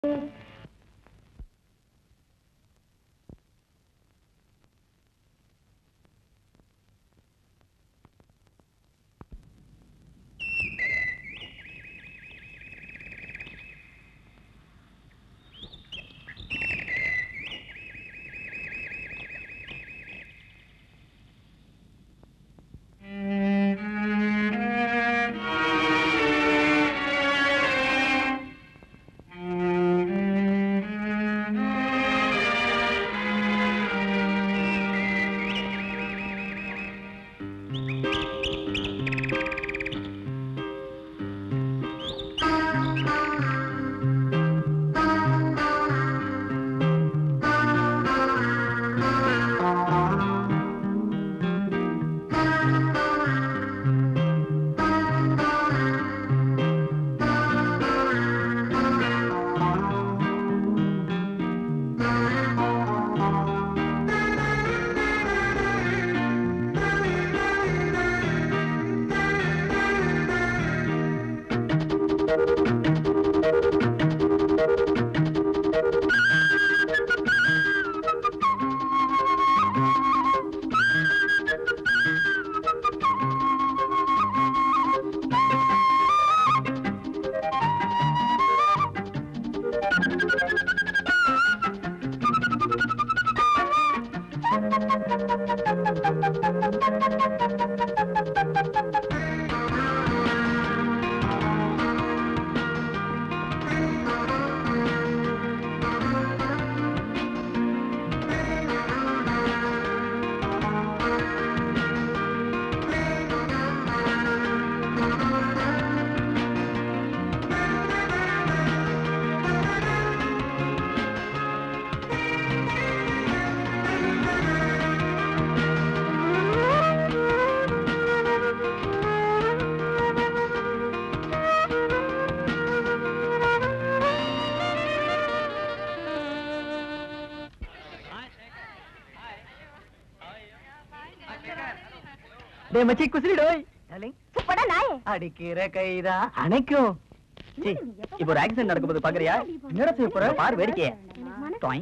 டேய் மச்சி குசிலி டோய் டார்லிங் போடா நாயே அடிக்கிற கைதா அணைக்கும் சீ, இப்போ ஒரு ஆக்சிடென்ட் நடக்கும்போது பாக்குறியா என்னடா செய்ய போற பார் வேடிக்கைய டாயிங்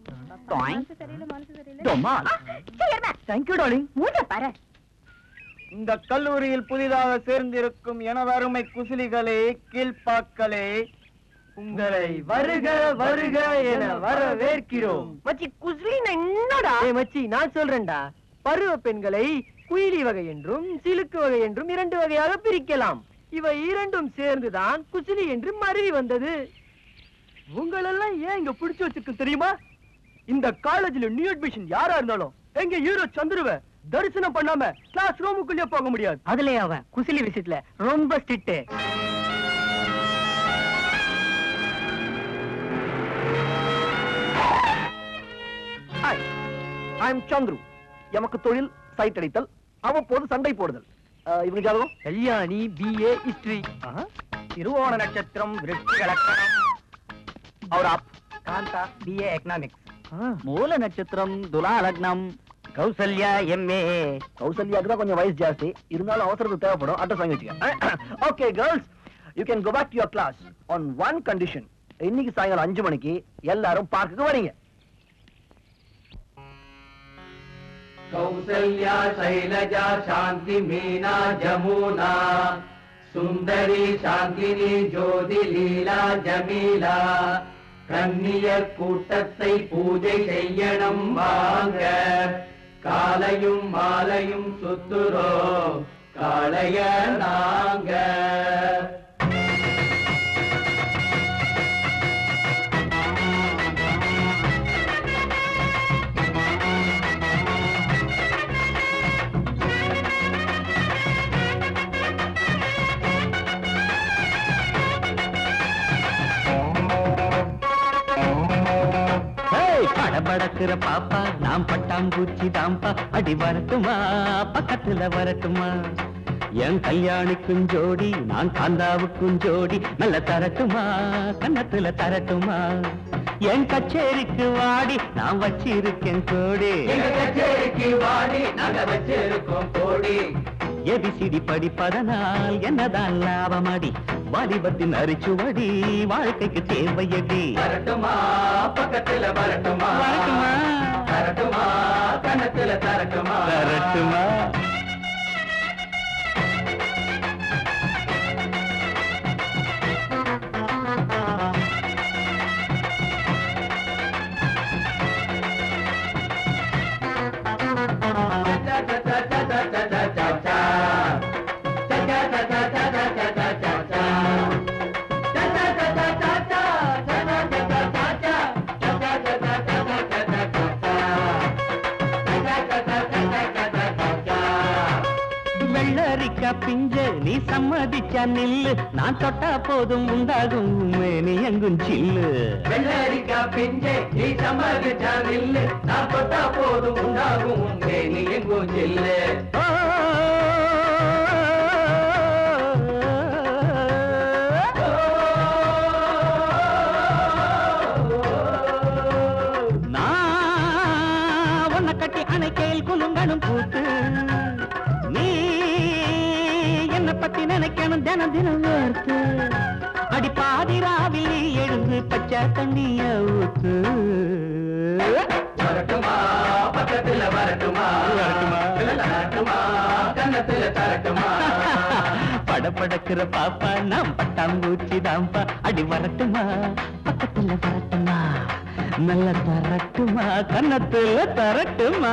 டாயிங் டொம்மா தேங்க்யூ டார்லிங் மூஞ்ச பாரு இந்த கல்லூரியில் புதிதாக சேர்ந்திருக்கும் எனதருமை குசிலிகளே கீழ்ப்பாக்களே உங்களை வருக வருக என வரவேற்கிறோம் மச்சி குஸ்லின் என்னடா ஏய் மச்சி நான் சொல்றேன்டா பருவ பெண்களை குயிலி வகை என்றும் சிலுக்கு வகை என்றும் இரண்டு வகையாக பிரிக்கலாம் இவை இரண்டும் சேர்ந்துதான் குசிலி என்று மருவி வந்தது உங்களெல்லாம் ஏன் இங்க பிடிச்சு வச்சிருக்கு தெரியுமா இந்த காலேஜ்ல நியூ அட்மிஷன் யாரா இருந்தாலும் எங்க ஹீரோ சந்துருவ தரிசனம் பண்ணாம கிளாஸ் ரூமுக்குள்ளே போக முடியாது அதுலயே அவன் குசிலி விசிட்ல ரொம்ப strict hi I am Chandru எமக்கு தொழில் சைட் அடித்தல் அவ்வப்போது சண்டை போடுதல் அஹ், இவனுக்கு ஜாதகம் கல்யாணி பிஏ ஹிஸ்டரி திருவோண நட்சத்திரம் விருட்சிக லக்கணம் அவர் ஆப் காந்தா பிஏ எக்கனாமிக்ஸ் மூல நட்சத்திரம் துலா லக்னம் கௌசல்யா எம்ஏ கௌசல்யாக்கு தான் கொஞ்சம் வயசு ஜாஸ்தி இருந்தாலும் அவசரத்துக்கு தேவைப்படும் அட்ரஸ் வாங்கி வச்சுக்க okay girls you can go back to your class on one condition இன்னைக்கு சாயங்காலம் அஞ்சு மணிக்கு எல்லாரும் பார்க்குக்கு வரீங்க कौसल्या शैलजा शान्ति मीना जमुना சுந்தரி சாந்தினி ஜோதி லீலா ஜமீலா கன்னியர் கூட்டத்தை பூஜை செய்யணும் வாங்க காலையும் மாலையும் சுத்துரோ காளைய நாங்க படபடக்கிற பாப்பா நாம் பட்டாம்பூச்சி தாம்பா அடி வரட்டுமா பக்கத்துல வரட்டுமா என் கல்யாணிக்கும் ஜோடி நான் காந்தாவுக்கும் ஜோடி நல்ல தரட்டுமா கன்னத்துல தரட்டுமா என் கச்சேரிக்கு வாடி நான் வச்சிருக்கேன் கோடி எங்க கச்சேரிக்கு வாடி நாங்க வச்சிருக்கோம் கோடி எபிசிடி படிப்பதனால் என்னதான் லாபமடி வாலிபத்தின் அரிச்சுவடி வாழ்க்கைக்கு தேவையடி வரட்டுமா பக்கத்துல வரட்டுமா வரட்டுமா? தரட்டுமா கணத்துல தரட்டுமா தரட்டுமா வெள்ளரிக்கா பிஞ்ச நீ சம்மதிச்சா நில்லு நான் தொட்டா போதும் உண்டாகும் மேனி எங்கும் சில்லு வெள்ளரிக்கா பிஞ்சே நீ சம்மதிச்சா நில்லு நான் தொட்டா போதும் உண்டாகும் உண்டே நீ எங்கும் செல்லு ஓ, நான் உன்னை கட்டி அணைக்கையில் குலுங்கணும் கூத்து நீ என்ன பத்தி நினைக்கணும் தினம் தினம் வேர்த்து அடி பாதிராவில் நீ எழுந்து பச்சை தண்ணிய ஊத்து வரட்டுமா பக்கத்துல வரட்டுமா வரட்டுமா? தரட்டுமா கன்னத்துல தரட்டுமா படபடக்கிற பாப்பா நாம் பட்டாம்பூச்சி தாம்பா அடி வரட்டுமா பக்கத்துல வரட்டுமா நல்ல தரட்டுமா கன்னத்துல தரட்டுமா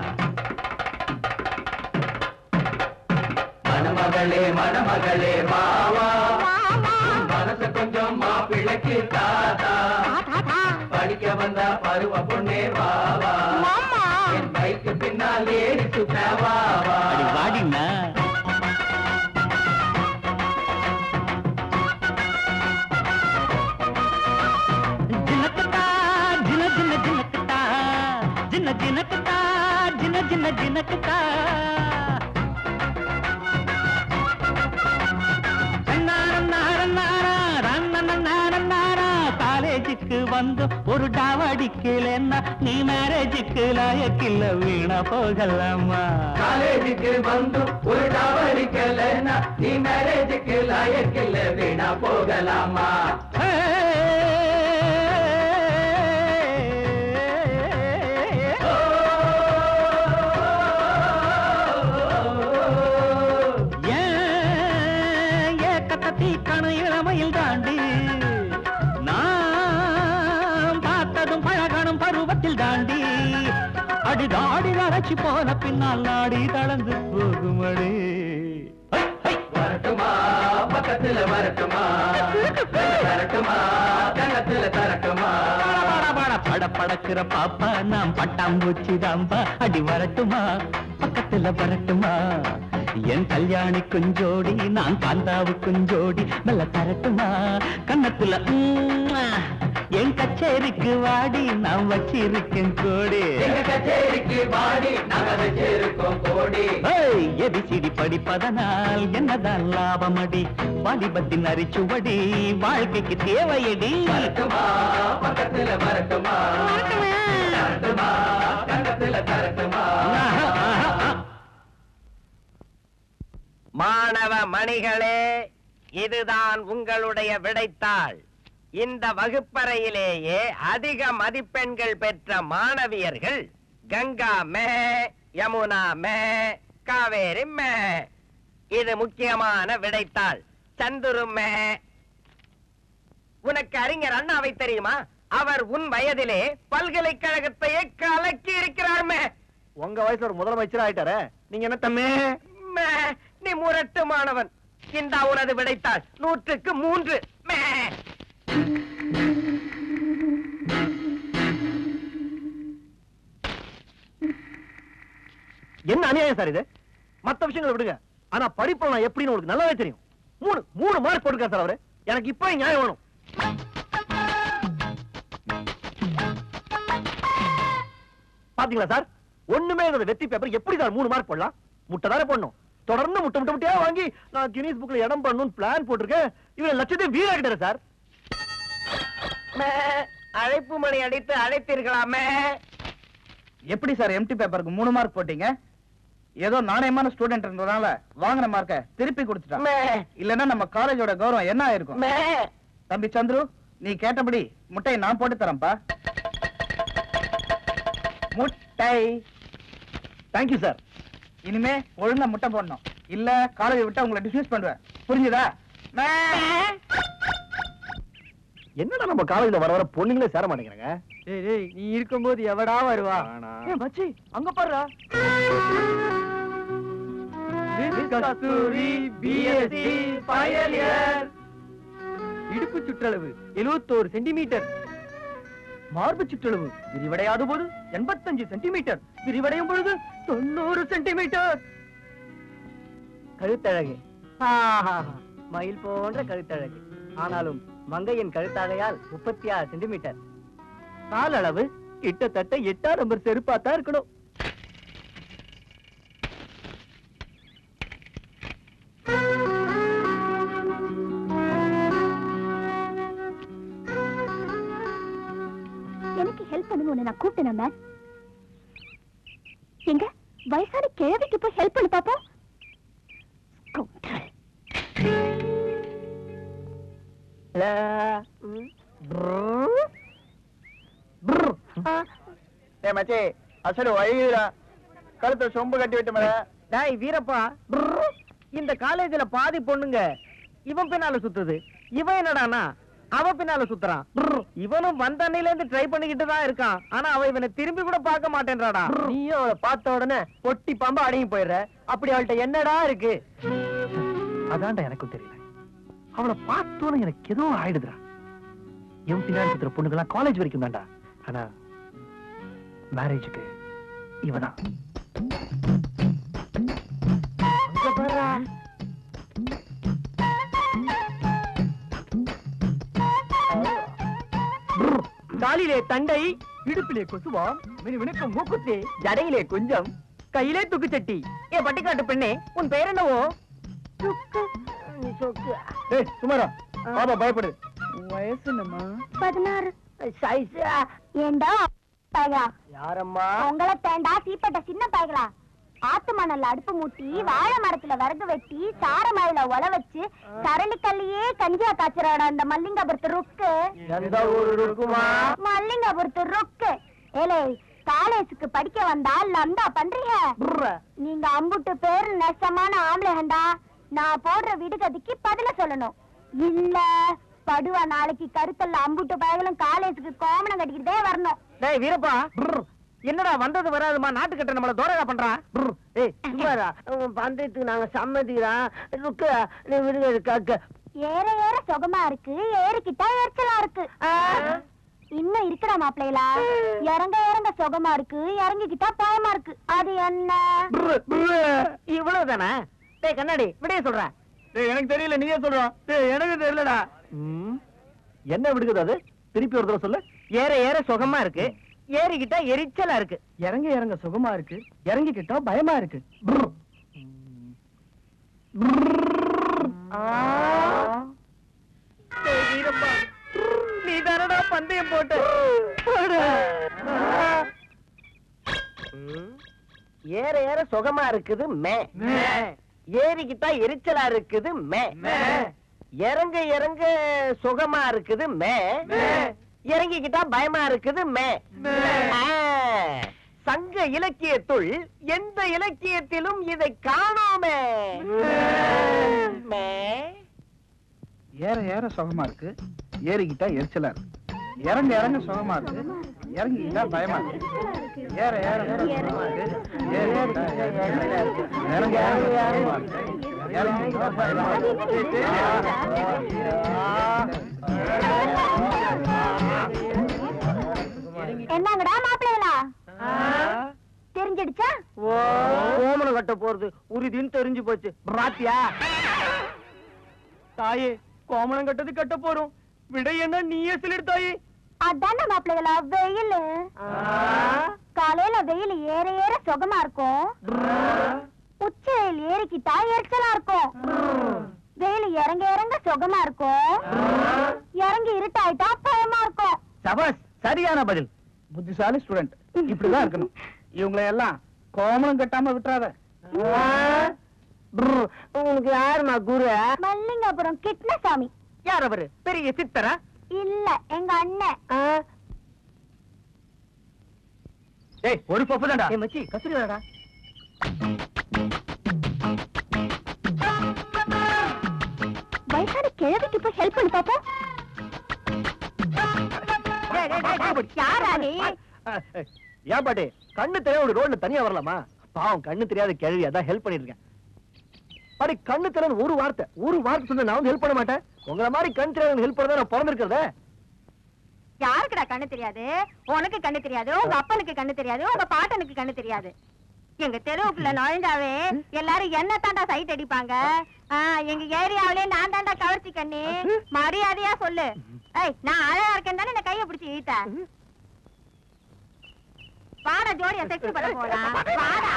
மணமகளே மணமகளே வாவா மனசு கொஞ்சம் மாப்பிள்ளைக்கு தாத்தா படிக்க வந்த பருவ பொண்ணே வாவா என் பைக்கு பின்னால் ஏறி சுத்த வாவா அடி வாடினா ஜினக்கட்டா ஜின ஜின ஜினக்கட்டா ஜின ஜினக்கட்டா ஜின ஜின ஜினக்கட்டா காலேஜுக்கு வந்து ஒரு டாவடிக்கலன்னா நீ மேரேஜுக்கு லாயக்கில்ல வீணா போகலாமா காலேஜுக்கு வந்து ஒரு டாவடிக்கலன்னா நீ மேரேஜுக்கு லாயக்கில்ல வீணா போகலாமா ஏன் ஏக்கத்தீ கண இளமையில் தாண்டி நான் பார்த்ததும் பழகணும் பருவத்தில் தாண்டி அடி தாடி அரைச்சி போன பின்னால் நாடி தளர்ந்து போகுமடி ஹை, ஹை. வரட்டுமா பக்கத்துல வரட்டுமா தரட்டுமா கன்னத்துல தரட்டுமா பட, பட, பட படக்கிற பாப்பா நாம் பட்டாம்பூச்சி தாம்பா அடி வரட்டுமா பக்கத்துல வரட்டுமா என் கல்யாணி குஞ்சோடி நான் காந்தாவு குஞ்சோடி நல்ல தரட்டுமா கன்னத்துல உம்மா. என் கச்சேரிக்கு வாடி நான் வச்சிருக்கேன் கோடி எங்க கச்சேரிக்கு வாடி நாங்க வச்சிருக்கோம் கோடி ஏய், எபிசிடி படிப்பதனால் என்னதான் லாபமடி வாலிபத்தின் அரிச்சுவடி வாழ்க்கைக்கு தேவையடி வரட்டுமா பக்கத்துல வரட்டுமா தரட்டுமா கன்னத்துல தரட்டுமா ஆஹா, ஆஹா, ஆஹா. மாணவ மணிகளே இதுதான் உங்களுடைய விடைத்தாள் இந்த வகுப்பறையிலேயே அதிக மதிப்பெண்கள் பெற்ற மாணவியர்கள் கங்கா மே யமுனா மே காவேரி மே இது முக்கியமான விடைத்தாள் சந்துரு மே உனக்கு அறிஞர் அண்ணாவை தெரியுமா அவர் உன் வயதிலே பல்கலைக்கழகத்தையே கலக்கி இருக்கிறார் மே உங்க வயசுல ஒரு முதலமைச்சர் ஆயிட்டாரே நீங்க என்ன தம்மே மே, நீ முரட்டு மாணவன் இந்த உனது விடைத்தாள் நூற்றுக்கு மூன்று மே. என்ன அநியாயம் சார் இது மத்த விஷயங்களை விடுங்க ஆனா படிப்புல நான் எப்படின்னு உங்களுக்கு நல்லாவே தெரியும் மூணு மூணு மார்க் போட்டுருக்காரு சார் அவரு எனக்கு இப்ப நியாயம் வேணும் பாத்தீங்களா சார் ஒண்ணுமே இல்லாத வெத்தி பேப்பர் எப்படி சார் மூணு மார்க் போடலாம் முட்டை தானே போடணும் தொடர்ந்து முட்டை முட்டை முட்டையா வாங்கி நான் கினீஸ் புக்ல இடம் பண்ணணும்னு பிளான் போட்டிருக்கேன் இவன் லட்சத்தை வீணாக்கிட்டாரு சார் மே, அழைப்பு மணி அடித்து அழைத்தீர்களாமே எப்படி சார் எம்டி பேப்பருக்கு மூணு மார்க் போட்டீங்க ஏதோ நாணயமான ஸ்டூடெண்ட் இருந்ததுனால வாங்கின மார்க்க திருப்பி கொடுத்துட்டான் மே இல்லன்னா நம்ம காலேஜோட கௌரவம் என்ன ஆயிருக்கும் மே தம்பி சந்துரு நீ கேட்டபடி முட்டையை நான் போட்டு தரேன்ப்பா முட்டை தேங்க்யூ சார் இனிமே ஒழுங்கா முட்டை போடணும் இல்ல காலேஜ் விட்டு உங்களை டிஸ்மிஸ் பண்ணுவேன் புரிஞ்சுதா மே. என்னடா நம்ம காலேஜ்ல வர வர பொண்ணுங்களே சேர மாட்டேங்கிறாங்க டேய் டேய் நீ இருக்கும்போது எவடா வருவா ஏய் மச்சி அங்க பாருடா கஸ்தூரி பிஎஸ்சி ஃபைனல் இயர் இடுப்பு சுற்றளவு 71 சென்டிமீட்டர் மார்பு சுற்றளவு விரிவடையாத போது 85 சென்டிமீட்டர் விரிவடையும் பொழுது 90 சென்டிமீட்டர் கழுத்தழகு ஆஹா, மயில் போன்ற கழுத்தழகு ஆனாலும் மங்கையின் கழுத்தாகையால் முப்பத்தி ஆறு சென்டிமீட்டர் கால் அளவு கிட்டத்தட்ட எட்டாம் நம்பர் செருப்பா தான் இருக்கணும் எனக்கு ஹெல்ப் பண்ணுங்க உன்னை நான் கூப்பிட்டேன் மேம் எங்க வயசான கிழவிக்கு போய் ஹெல்ப் பண்ணி பாப்போம் Scoundrel. ஏ மச்சி அசடு வழிகிறா கழுத்தை சொம்பு கட்டி விட்டு மேல டேய் வீரப்பா இந்த காலேஜ்ல பாதி பொண்ணுங்க இவன் பின்னால சுத்துது இவன் என்னடானா அவ பின்னால சுத்துறான் இவனும் வந்த அன்னையில இருந்து ட்ரை பண்ணிக்கிட்டு தான் இருக்கான் ஆனா அவ இவனை திரும்பி கூட பார்க்க மாட்டேன்றாடா நீயும் அவளை பார்த்த உடனே பொட்டி பாம்பா அடங்கி போயிடுற அப்படி அவள்கிட்ட என்னடா இருக்கு அதான்டா எனக்கும் தெரியல அவளை பார்த்தோன்னு எனக்கு ஏதோ ஆயிடுதுடா என் பின்னாடி சுத்துற பொண்ணுங்கெல்லாம் காலேஜ் வரைக்கும் தான்டா ஆனா மேரேஜுக்கு இவதான் காலிலே தண்டை இடுப்பிலே கொசுவாம் மினுமினுக்கும் மூக்குத்தி ஜடையிலே கொஞ்சம் கையிலே துக்குச்சட்டி ஏ பட்டிக்காட்டு பெண்ணே உன் பெயர் என்னவோ சுக்கு. சுக்கு. ஏய் சுமாரா பாப்பா பயப்படுது வயசு என்னம்மா பதினாறு ஏண்டா பயலா யாரம்மா உங்களை தேண்டா சீப்பட்ட சின்ன பயலா ஆத்து மணல்ல அடுப்பு மூட்டி வாழை மரத்துல விறகு வெட்டி சார மழையில ஒல வச்சு சரளிக்கல்லையே கஞ்சியா காய்ச்சறாடா அந்த மல்லிங்காபுரத்து ருக்கு எந்த ஊரு இருக்குமா மல்லிங்காபுரத்து ருக்கு ஏலே காலேஜுக்கு படிக்க வந்தா லந்தா பண்றீங்க நீங்க அம்புட்டு பேர் நெசமான ஆம்பளைகண்டா நான் போடுற விடுகதைக்கு பதில சொல்லணும் இல்ல படுவா நாளைக்கு கருத்தல்ல அம்புட்டு பயங்களும் காலேஜுக்கு கோமணம் கட்டிக்கிட்டே வரணும் டேய் வீரப்பா என்னடா வந்தது வராதுமா நாட்டு கட்ட நம்மள தோரகா பண்றான் ஏய் சும்மாரா பந்தயத்துக்கு நாங்க சம்மதிக்கிறோம் ருக்கு நீ விடுங்க காக்க ஏற ஏற சுகமா இருக்கு ஏறிக்கிட்டா எரிச்சலா இருக்கு இன்னும் இருக்குடா மாப்பிள்ளைகளா இறங்க இறங்க சுகமா இருக்கு இறங்கிக்கிட்டா பயமா இருக்கு அது என்ன இவ்வளவுதானே டேய் கண்ணாடி விடைய சொல்றேன் டேய் எனக்கு தெரியல நீயே சொல்றான் டேய் எனக்கு தெரியலடா ம். என்ன விடுக்குது அது திருப்பி ஒரு தடவை சொல்லு ஏற ஏற சுகமா இருக்கு ஏறிக்கிட்டா எரிச்சலா இருக்கு இறங்க இறங்க சுகமா இருக்கு இறங்கிக்கிட்டா பயமா இருக்கு டேய் வீரப்பா நீ தானடா பந்தயம் போட்ட ம். ஏற ஏற சுகமா இருக்குது மே ஏறிக்கிட்டா எரிச்சலா இருக்குது மே இறங்க இறங்க சுகமா இருக்குது மே இறங்கிக்கிட்டா பயமா இருக்குது மே ஆ. சங்க இலக்கியத்துள் எந்த இலக்கியத்திலும் இதை காணோமே மே ஏற ஏற சுகமா இருக்கு ஏறிக்கிட்டா எரிச்சலா இருக்கு இறங்க இறங்க சுகமா இருக்கு இறங்கிக்கிட்டா பயமா இருக்கு ஏற ஏற சுகமா இருக்கு ஏறிக்கிட்டா எரிச்சலா இருக்கு இறங்க இறங்க சுகமா இருக்கு இறங்கிக்கிட்டா பயமா என்னங்கடா மாப்பிள்ளைகளா தெரிஞ்சிடுச்சா ஓமனம் கட்ட போறது உறுதின்னு தெரிஞ்சு போச்சு பாத்தியா தாயே கோமணம் கட்டது கட்ட போறோம் விடை என்ன நீயே சொல்லிடு தாயே அதானே மாப்பிள்ளைகளா வெயில் காலையில வெயில் ஏற ஏற சுகமா இருக்கும் உச்ச வெயில் ஏறிக்கிட்டா எரிச்சலா இருக்கும் வெயில் இறங்க இறங்க சுகமா இருக்கும் இறங்கி இருட்டாயிட்டா பயமா இருக்கும் சபாஸ் சரியான பதில் புத்திசாலி ஸ்டூடெண்ட் இப்படிதான் இருக்கணும் இவங்களை எல்லாம் கோமணம் கட்டாம விட்டுறாத உனக்கு யாருமா குரு மல்லிங்கபுரம் கிருஷ்ணசாமி யார் அவரு பெரிய சித்தரா இல்ல எங்க அண்ணன் ஏய் ஒரு பப்பு தான்டா ஏ மச்சி கத்திரிக்காடா வயசான கிழவிக்கு போய் ஹெல்ப் பண்ணி பாப்போம் யாரா நீ ஏன் பாட்டி கண்ணு தெரியாத ஒரு ரோட்ல தனியா வரலாமா பாவம் கண்ணு தெரியாத கேள்வி அதான் ஹெல்ப் பண்ணிட்டு இருக்கேன் பாடி கண்ணு தெரியாத ஒரு வார்த்தை ஒரு வார்த்தை சொன்னா நான் வந்து ஹெல்ப் பண்ண மாட்டேன் உங்கள மாதிரி கண் தெரியாத ஹெல்ப் பண்ணதான் நான் பிறந்திருக்கிறதே யாருக்குடா கண்ணு தெரியாது உனக்கு கண்ணு தெரியாது உங்க அப்பனுக்கு கண்ணு தெரியாது உங்க பாட்டனுக்கு கண்ணு தெரியாது எங்க தெருவுக்குள்ள நுழைஞ்சாவே எல்லாரும் என்ன தாண்டா சைட் அடிப்பாங்க ஆ, எங்க ஏரியாவிலே நான் தாண்டா கவர்ச்சி கண்ணி மரியாதையா சொல்லு ஏய் நான் அழகா இருக்கேன் தானே இந்த கைய பிடிச்சி இழுத்த வாடா ஜோடியா செக்ஸ் பண்ண போலாம் வாடா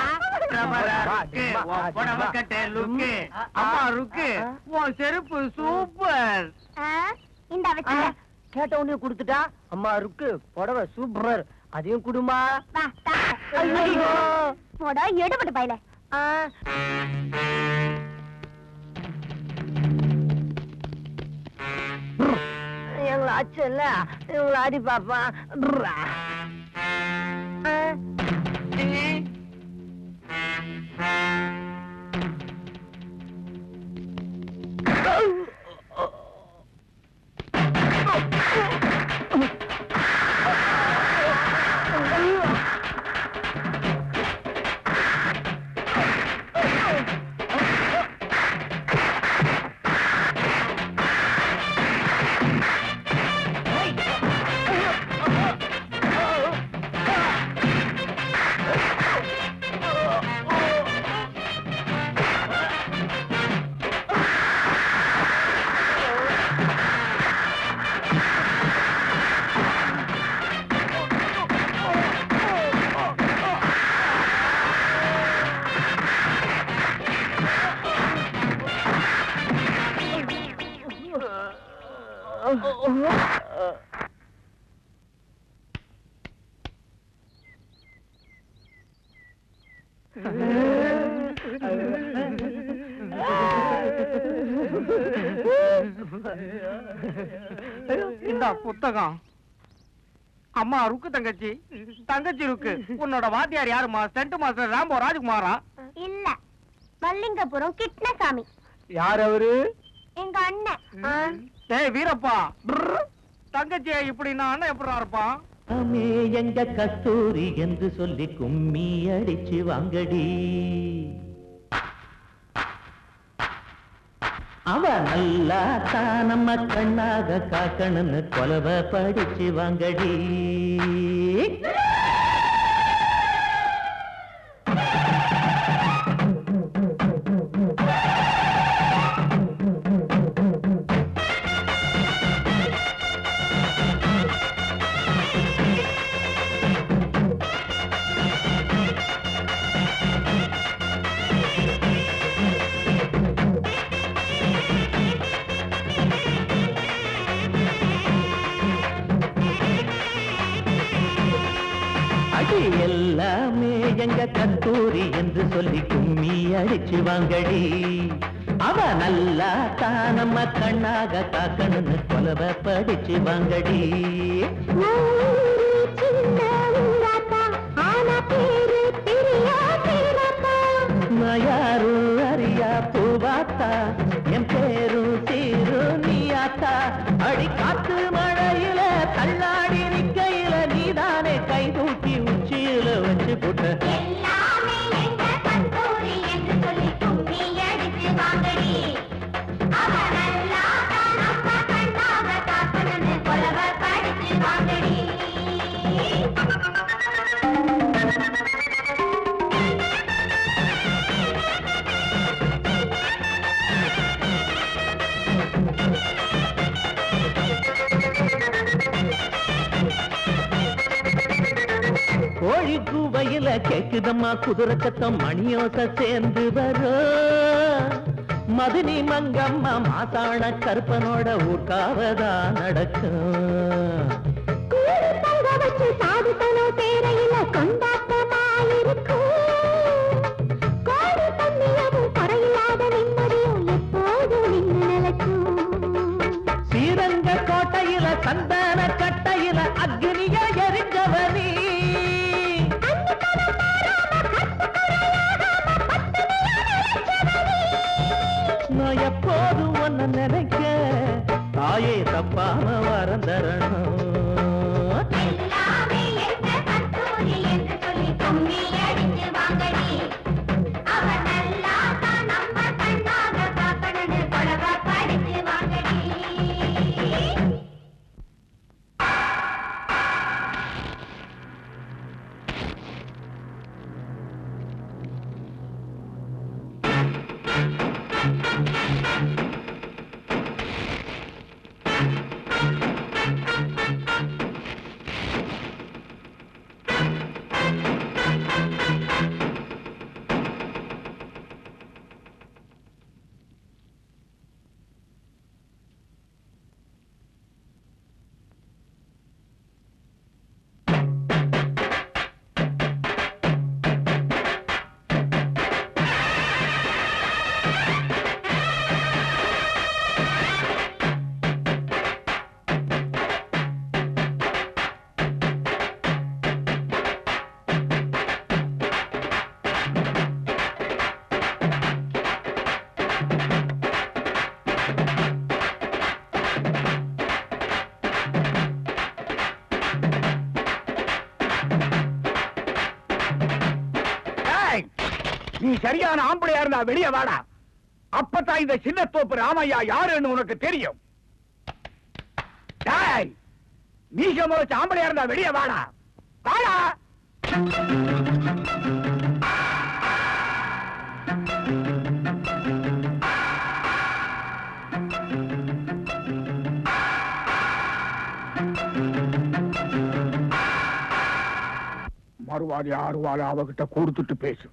அம்மா ருக்கு உன் செருப்பு சூப்பர் ஆ, இந்தா வச்சுக்க கேட்ட உடனே கொடுத்துட்டா அம்மா ருக்கு புடவை சூப்பர் அதையும் குடுமா வா தா. போடா எடுபட்டு பையல எங்களை அச்சல்ல இவங்களை அடி பாப்பா இந்த புத்தகம் அம்மா ருக்கு தங்கச்சி தங்கச்சி ருக்கு உன்னோட வாத்தியார் யாருமா சென்ட் மாஸ்டர் ராம்போ ராஜ்குமாரா இல்ல மல்லிங்கபுரம் கிருஷ்ணசாமி யார் அவரு எங்க அண்ணன் ஏய் வீரப்பா brr. தங்கச்சியை இப்படி நான் அண்ணன் எப்படா இருப்பான் அமே எங்க கஸ்தூரி என்று சொல்லி கும்மி அடிச்சு வாங்கடி அவ நல்லா தான் நம்ம கண்ணாக காக்கணும்னு கொலவ படிச்சு வாங்கடி அடி எல்லாமே எங்க கஸ்தூரி என்று சொல்லி கும்மி அடிச்சு வாங்கடி அவ நல்லா தான் நம்ம கண்ணாக காக்கணும்னு கொலவ படிச்சு வாங்கடி நான் யாரும் அறியா பூவாத்தா என் பேரும் சீரு நீயாத்தா அடி காத்து மழையில தள்ளாடி நிக்கையில நீதானே கை தூக்கி உச்சியில வச்சு போட்ட எல்லாமே எங்க கஸ்தூரி என்று சொல்லி கும்மி அடிச்சு வாங்கடி அவ நல்லா தான் நம்ம கண்ணாக காக்கணும்னு கொலவ படிச்சு வாங்கடி கோழி கூவையில கேக்குதம்மா குதிரை சத்தம் மணியோச சேர்ந்து வரும் மதுனி மங்கம்மா மாசாண கருப்பனோட ஊர்காவதா நடக்கும் தங்க வச்சு சாதித்தனோ தேரையில கொண்டாட்டமாயிருக்கும் கோடி நினைக்க தாயே தப்பாம வரம் தரணும் எல்லாமே என்ன கஸ்தூரி என்று சொல்லி கும்மி அடிச்சு வாங்கடி அவன் நல்லா தான் நம்ம கண்ணாக காக்கணும்னு கொலவ படிச்சு வாங்கடி ஏய், நீ சரியான ஆம்பளையா இருந்தா வெளியே வாடா அப்பதான் இந்த சின்ன தோப்பு ராமையா யாருன்னு உனக்கு தெரியும் டேய், மீச முளைச்ச ஆம்பளையா இருந்தா வெளியே வாடா வாடா மறுவாதி ஆறுவாள் அவகிட்ட கொடுத்துட்டு பேசு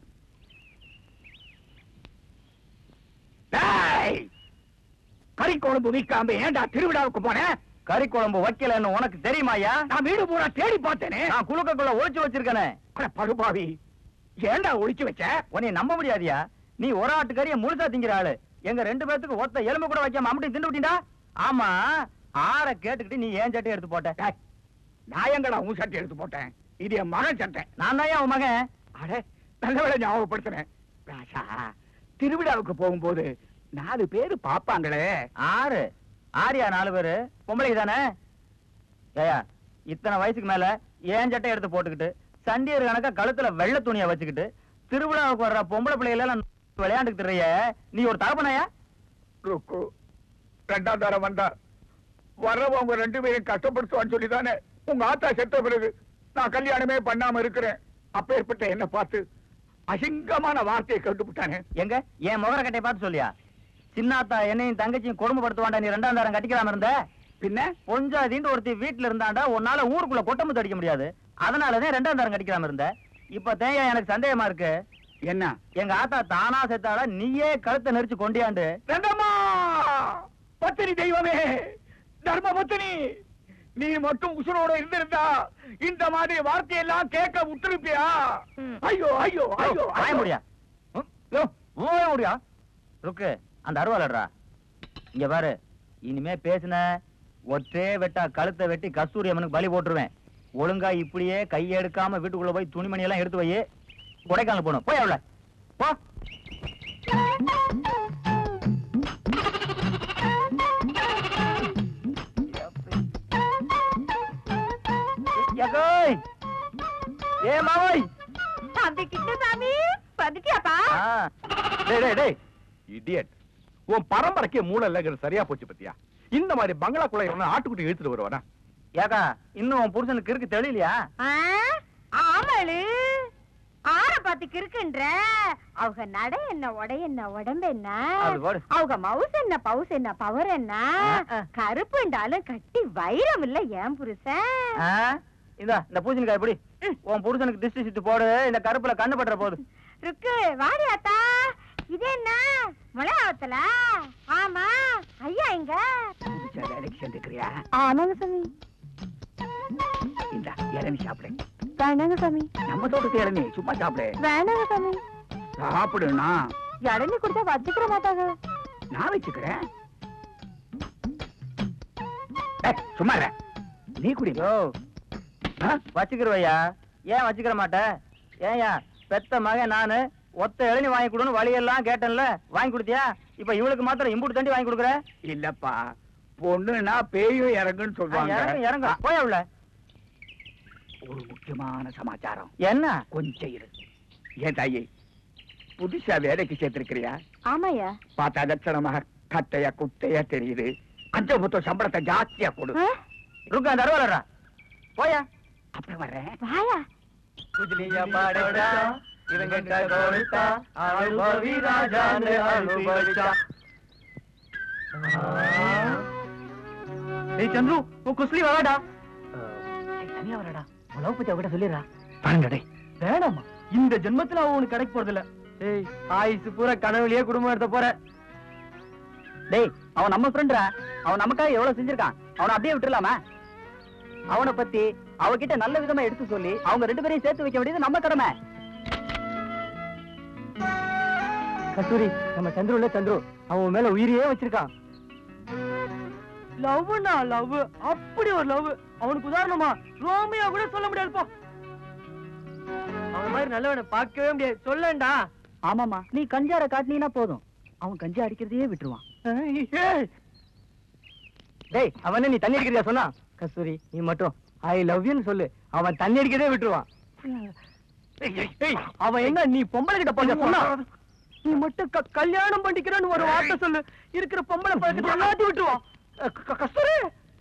டேய்! கறி குழம்பு விற்காம ஏன்டா திருவிழாவுக்கு போனேன் கறி குழம்பு வைக்கலன்னு உனக்கு தெரியுமாயா நான் வீடு பூரா தேடி பார்த்தேனே நான் குழுக்கக்குள்ள ஒளிச்சு வச்சிருக்கனே அட படுபாவி ஏன்டா ஒளிச்சு வச்ச உன்னை நம்ப முடியாதியா நீ ஒரு ஆட்டு கறிய முழுசா திங்கிற ஆளு எங்க ரெண்டு பேத்துக்கு ஒத்த எலும்பு கூட வைக்காம அம்மட்டி திண்டு விட்டீண்டா ஆமா ஆற கேட்டுக்கிட்டு நீ ஏன் சட்டை எடுத்து போட்ட டேய், நான் எங்கடா உன் சட்டை எடுத்து போட்டேன் இது என் மகன் சட்டை நான் தான் உன் மகன் அட நல்ல வேளை ஞாபகப்படுத்தினேன் ராசா திருவிழாவுக்கு போகும்போது நாலு பேரு பாப்பாங்களே ஆறு ஆரியா நாலு பேரு பொம்பளை தானே ஏயா இத்தனை வயசுக்கு மேல ஏன் சட்டை எடுத்து போட்டுக்கிட்டு சண்டியர் கணக்கா கழுத்துல வெள்ளை துணியை வச்சுக்கிட்டு திருவிழாவுக்கு வர்ற பொம்பளை பிள்ளைகள் எல்லாம் விளையாண்டுக்கிட்டு இருக்கிய, நீ ஒரு தகப்பனாயா ருக்கு ரெண்டாம் தரம் வந்தா வர்றவங்க ரெண்டு பேரும் கஷ்டப்படுத்துவான்னு சொல்லிதானே உங்க ஆத்தா செத்த பிறகு நான் கல்யாணமே பண்ணாம இருக்கிறேன் அப்பேற்பட்ட என்ன பார்த்து அசிங்கமான வார்த்தையை கண்டுபிட்டானே எங்க என் முகர கட்டையை பார்த்து சொல்லியா சின்னாத்தா என்னையும் தங்கச்சியும் கொடுமைப்படுத்துவாண்டா நீ ரெண்டாம் தரம் கட்டிக்கலாம இருந்த பின்ன பொஞ்சாதின்னு ஒருத்தி வீட்டுல இருந்தாண்டா உன்னால ஊருக்குள்ள கொட்டமுத்து அடிக்க முடியாது அதனாலதான் ரெண்டாம் தரம் கட்டிக்கலாம இருந்த இப்ப தேயா எனக்கு சந்தேகமா இருக்கு என்ன எங்க ஆத்தா தானா செத்தாடா நீயே கழுத்தை நெரிச்சு கொண்டியாண்டு ரெண்டம்மா பத்தினி தெய்வமே தர்ம பத்தினி நீ மட்டும் உசுரோட இருந்திருந்தா இந்த மாதிரி வார்த்தையெல்லாம் கேட்க உத்திருப்பியா ஐயோ ஐயோ ஐயோ வாய முடியா வாய முடியா ருக்கு அந்த அருவாளடா இங்க பாரு இனிமே பேசுன ஒற்றே வெட்டா கழுத்தை வெட்டி கஸ்தூரி அம்மனுக்கு பலி போட்டுருவேன் ஒழுங்கா இப்படியே கையை எடுக்காம வீட்டுக்குள்ள போய் துணிமணி எல்லாம் எடுத்து வை கொடைக்கானல் போகணும் போய் அவள போ யகோய் ஏ மாவோய் தம்பி கிட்டசாமி வந்துட்டியாப்பா ஆ டேய் டேய் டேய் இடியட் உன் பரம்பரைக்கே மூளை இல்லைங்கிறது சரியா போச்சு பத்தியா இந்த மாதிரி பங்களாக்குள்ள எவனா ஆட்டுக்குட்டி இழுத்துட்டு வருவானா ஏக்கா இன்னும் உன் புருஷனுக்கு இருக்கு தெளியலையா ஆமளு ஆற பாத்து கிறுக்குன்ற அவங்க நட என்ன உடை என்ன உடம்பு என்ன அது போடு. அவங்க மவுஸ் என்ன பவுஸ் என்ன பவர் என்ன ஆ, ஆ. கருப்புண்டாலும் கட்டி வைரம் இல்ல ஏன் புருஷன் ஆ? இந்தா இந்த பூசணிக்காய் எப்படி உன் புருஷனுக்கு திஷ்டி சித்து போடு இந்த கருப்புல கண்ணு பட்டுற போது ருக்கு வாடி அத்தா இது என்ன முளையாவத்தல ஆமா ஐயா எங்க புதுசா வேலைக்கு சேர்ந்துக்கிறியா ஆமாங்க சாமி இந்த இளநி சாப்பிடு வேணாங்க சாமி நம்ம தோட்டத்து இளநி சும்மா சாப்பிடு வேணாங்க சாமி சாப்பிடுனா இளநீ குடிச்சா வச்சுக்கிற மாட்டாங்க நான் வச்சுக்கிறேன் ஏய், சும்மா இரு. நீ குடி யோ ஆ? வச்சுக்கிறவையா ஏன் வச்சுக்கிற மாட்ட ஏயா பெத்த மகன் நானு ஒத்த இளநி வாங்கி கொடுன்னு வழியெல்லாம் கேட்டேன்ல வாங்கி கொடுத்தியா இப்ப இவளுக்கு மாத்திரம் இம்புட்டு தண்டி வாங்கி கொடுக்குற இல்லப்பா பொண்ணுனா பேயும் இறங்குன்னு சொல்லுவாங்க இறங்க இறங்க போய் உள்ள ஒரு முக்கியமான சமாச்சாரம் என்ன கொஞ்சம் இரு ஏன் தாயி புதுசா வேலைக்கு சேர்த்திருக்கிறியா ஆமாயா பார்த்தா லட்சணமாக கட்டையா குட்டையா தெரியுது அஞ்சு மொத்தம் சம்பளத்தை ஜாஸ்தியா கொடு ஆ? ருக்கா தரவாளரா போயா அப்புறம் வர்றேன் வாயா குஜிலியா பாடடா இவங்கிட்ட கொடுத்தா அனுபவி ராஜான்னு அனுபவிச்சா ஏய் சந்துரு உன் குஸ்லி வாடா தனியா வரடா உலக பத்தி அவகிட்ட சொல்லிடுறா பாருங்க டேய் வேணாமா இந்த ஜென்மத்துல அவன் உனக்கு கிடைக்க போறது இல்ல ஏய் ஆயுசு பூரா கனவுலயே குடும்பம் எடுத்த போற டேய் அவன் நம்ம ஃப்ரெண்ட்ரா அவன் நமக்காக எவ்வளவு செஞ்சிருக்கான் அவனை அப்படியே விட்டுறலாமா அவனை பத்தி அவகிட்ட நல்ல விதமா எடுத்து சொல்லி அவங்க ரெண்டு பேரையும் சேர்த்து வைக்க வேண்டியது நம்ம கடமை கஸ்தூரி நம்ம சந்துருல சந்துரு அவன் மேல உயிரையே வச்சிருக்கான் லவ்னா லவ் அப்படி ஒரு லவ் அவனுக்கு உதாரணமா ரோமியா கூட சொல்ல முடியாதுப்பா அவன் மாதிரி நல்லவனை பார்க்கவே முடியாது சொல்லண்டா ஆமாமா நீ கஞ்சார காட்டினீனா போதும் அவன் கஞ்சா அடிக்கிறதையே விட்டுருவான் டேய் அவன நீ தண்ணி அடிக்கிறதா சொன்னா கஸ்தூரி நீ மட்டும் ஐ லவ் யூன்னு சொல்லு அவன் தண்ணி அடிக்கிறதே விட்டுருவான் ஏய், அவன் என்ன நீ பொம்பளை கிட்ட போங்க சொன்னா நீ மட்டும் க- கல்யாணம் பண்ணிக்கிறேன்னு ஒரு வார்த்தை சொல்லு இருக்கிற பொம்பளை பழக்கத்தை எல்லாத்தையும் விட்டுருவான் அஹ் க- கஸ்தூரி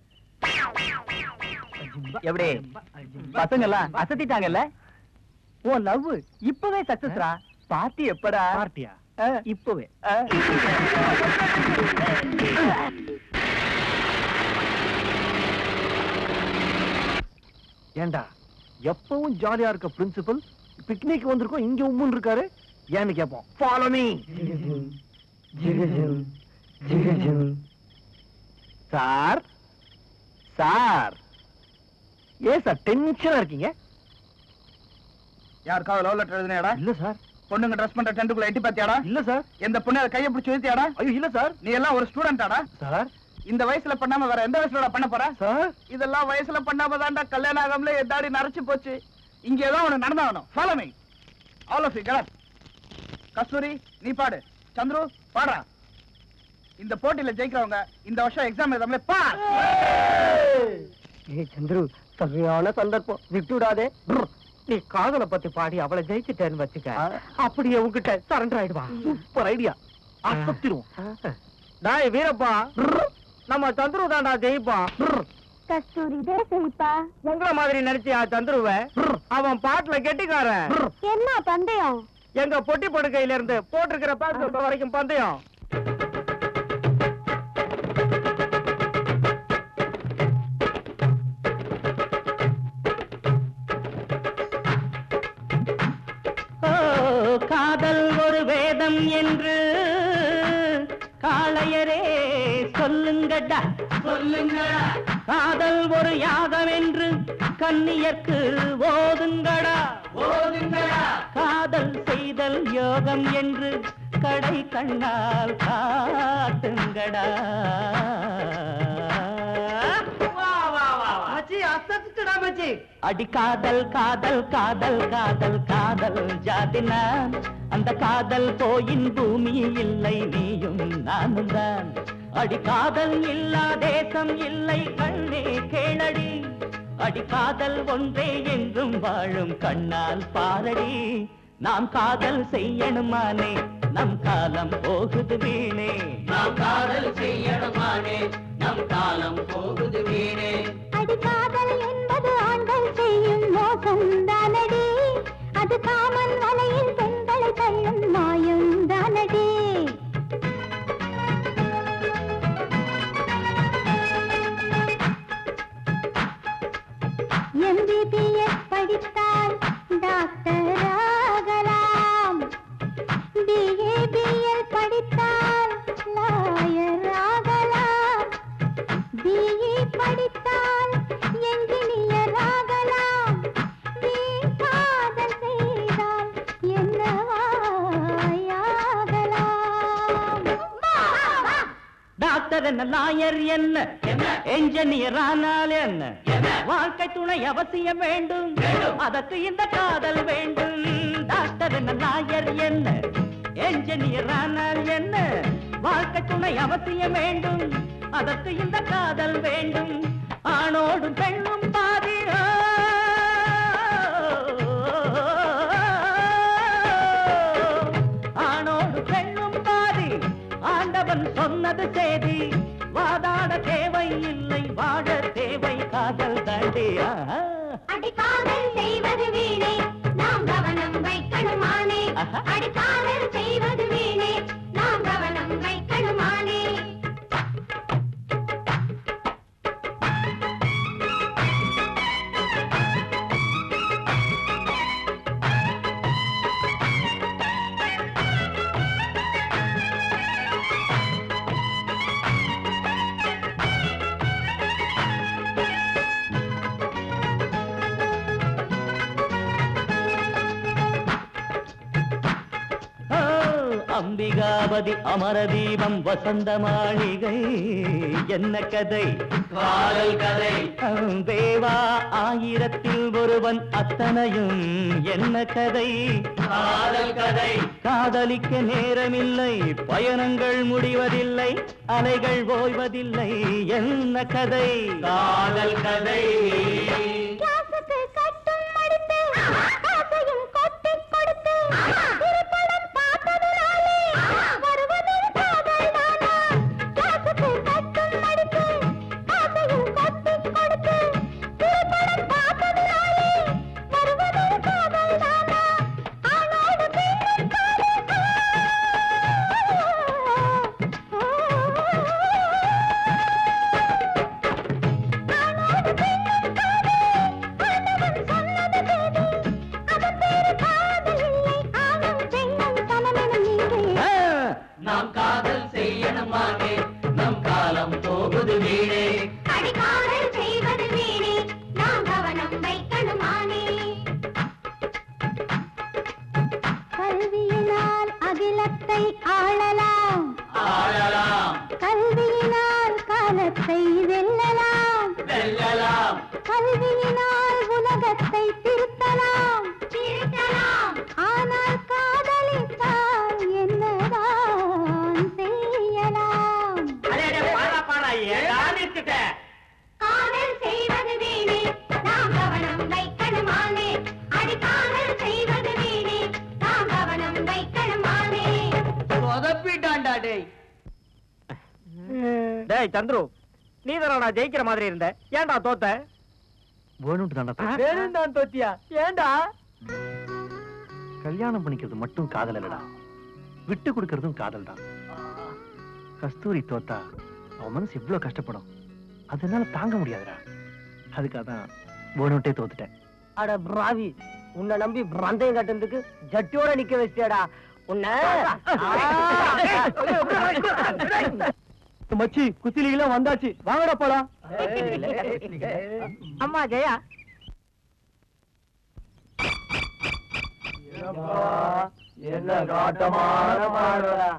எப்படி பசங்க எல்லாம் அசத்திட்டாங்கல்ல உன் லவ் இப்பவே சக்சஸ்ரா பார்ட்டி எப்படா பார்ட்டியா அஹ், இப்பவே அஹ். ஏண்டா எப்பவும் ஜாலியா இருக்க பிரின்சிபல் பிக்னிக் வந்திருக்கோம் இங்க உம்முன்னு இருக்காரு ஏன்னு கேட்போம் ஃபாலோ மீ சார் சார் ஏன் சார் டென்ஷனா இருக்கீங்க யாருக்காவது லவ் லெட்டர் எழுதினேடா இல்ல சார் பொண்ணுங்க ட்ரெஸ் பண்ற டென்ட்டுக்குள்ள எட்டி பாத்தியாடா இல்ல சார் எந்த பொண்ணு அதை கையை பிடிச்சி எழுத்தியாடா ஐயோ இல்ல சார் நீ எல்லாம் ஒரு ஸ்டூடெண்டாடா சார் இந்த வயசுல பண்ணாம வேற எந்த வயசுல பண்ண போற சார் இதெல்லாம் வயசுல பண்ணாம தான்டா கல்யாணம் ஆகாமலே எதாடி நரைச்சு போச்சு இங்க ஏதோ ஒண்ணு நடந்தாகணும் follow me all of you get Kasthuri நீ பாடு சந்துரு பாடுறா இந்த போட்டியில ஜெயிக்கிறவங்க இந்த வருஷம் எக்ஸாம் எழுதாமலே பாஸ் ஏய் சந்துரு சரியான சந்தர்ப்பம் விட்டு விடாதே நீ காதலை பத்தி பாடி அவளை ஜெயிச்சுட்டேன்னு வச்சுக்க அப்படியே உன்கிட்ட சரண்டர் ஆயிடுவான் சூப்பர் ஐடியா அசத்திடுவோம் டாய் வீரப்பா நம்ம சந்துரு தான்டா ஜெயிப்பான் கஸ்தூரி தேசிப்பா உங்கள மாதிரி நினைச்சியா சந்துருவ அவன் பாட்டுல கெட்டிக்காரன் என்ன பந்தயம் எங்க பொட்டி படுக்கையில இருந்து போட்டிருக்கிற பாட்டு வரைக்கும் பந்தயம் ஓ, காதல் ஒரு வேதம் என்று காளையரே சொல்லுங்கடா சொல்லுங்கடா காதல் ஒரு யாகம் என்று கன்னியர்க்கு ஓதுங்கடா ஓதுங்கடா காதல் செய்தல் யோகம் என்று கடை கண்ணால் காட்டுங்கடா அடி காதல் காதல் காதல் காதல் காதல் ஜாதினா அந்த காதல் போயின் பூமி இல்லை நீயும் நானும் தான் அடி காதல் இல்லா தேசம் இல்லை கண்ணே கேளடி அடி காதல் ஒன்றே என்றும் வாழும் கண்ணால் பாரடி நாம் காதல் செய்யணுமானே நம் காலம் போகுது வீணே நாம் காதல் செய்யணுமானே நம் காலம் போகுது வீணே அடி காதல் என்பது ஆண்கள் செய்யும் மோசம் தானடி அது காமன் வலையில் பெண்களை தள்ளும் மாயம் தானடி எம்பிபிஎஸ் படித்தால் டாக்டர் ஆகலாம் பிஏபிஎல் படித்தால் லாயர் ஆகலாம் பிஇ படித்தால் என்ஜினியர் ஆகலாம் வீண் காதல் செய்தால் என்னவாயாகலாம் டாக்டர் என்ன லாயர் என்ன என்ஜினியர் ஆனால் என்ன வாழ்க்கை துணை அவசியம் வேண்டும் அதற்கு இந்த காதல் வேண்டும் டாக்டர் என்ன என்ன லாயர் என்ன என்ஜினியர் ஆனால் என்ன வாழ்க்கை துணை அவசியம் வேண்டும் அதற்கு இந்த காதல் வேண்டும் ஆணோடும் பெண்ணும் பாதி ஆணோடு பெண்ணும் பாதி ஆண்டவன் சொன்னது சேதி வாதாட தேவை இல்லை வாழ தேவை காதல் தாண்டியா அடிக்காதல் செய்வது வீணே நாம் கவனம் வைக்கணுமானே ஆஹா. அடிக்காதல் செய்வது வீணே நாம் கவனம் வைக்கணுமானே ஓ, அம்பிகாபதி அமரதீபம் வசந்த மாளிகை என்ன கதை காதல் கதை தேவா ஆயிரத்தில் ஒருவன் அத்தனையும் என்ன கதை காதல் கதை காதலிக்க நேரமில்லை பயணங்கள் முடிவதில்லை அலைகள் ஓய்வதில்லை என்ன கதை காதல் கதை கிளாஸுக்கு கட்டும் மடித்து காசையும் கொட்டிக் கொடுத்து திருப்படம் பார்த்ததினாலே வருவதில் காதல் தானா கிளாஸுக்கு கட்டும் மடித்து காசையும் கொட்டிக் கொடுத்து திருப்படம் பார்த்ததினாலே வருவதில் காதல் தானா ஆணோடு பெண்ணும் ஆணோடு பெண்ணும் ஆண்டவன் சொன்னது தேதி அது பேரு காதல் இல்லை ஆணும் பெண்ணும் சமமெனும் நீரே ஆ, நாம் காதல் செய்யணுமானே நம் காலம் போகுது வீணே அடிக்காதல் செய்வது வீணே நாம் கவனம் வைக்கணுமானே கல்வியினால் அகிலத்தை ஆளலாம் ஆளலாம் கல்வியினால் காலத்தை வெல்லலாம் வெல்லலாம் கல்வியினால் உலகத்தை திருத்தலாம் திருத்தலாம் ஆனால் காதலித்தால் என்னதான் செய்யலாம் காதல் செய்வது வீணே நாம் கவனம் வைக்கணுமானே அடிக்காதல் செய்வது வீணே நாம் கவனம் வைக்கணுமானே சொதப்பிட்டான்டா டேய் டேய் சந்துரு நீ தானடா ஜெயிக்கிற மாதிரி இருந்த ஏன்டா தோத்த வேணும்ட்டு தாண்டா வேணும் தான் தோத்தியா ஏன்டா கல்யாணம் பண்ணிக்கிறது மட்டும் காதல் இல்லடா விட்டு கொடுக்கறதும் காதல் தான் கஸ்தூரி தோத்தா அவன் மனசு எவ்வளவு கஷ்டப்படும் அதனால தாங்க முடியாதுடா அதுக்காக தான் வேணும்ட்டே தோத்துட்டேன் அட பிராவி உன்னை நம்பி பிரந்தையும் கட்டுறதுக்கு ஜட்டியோட நிக்க வச்சியடா உன்னை மச்சி குத்திலிகள வந்தாச்சு வாங்கடா போலாம் அம்மா ஜெயா என்ன காட்டமான மாடா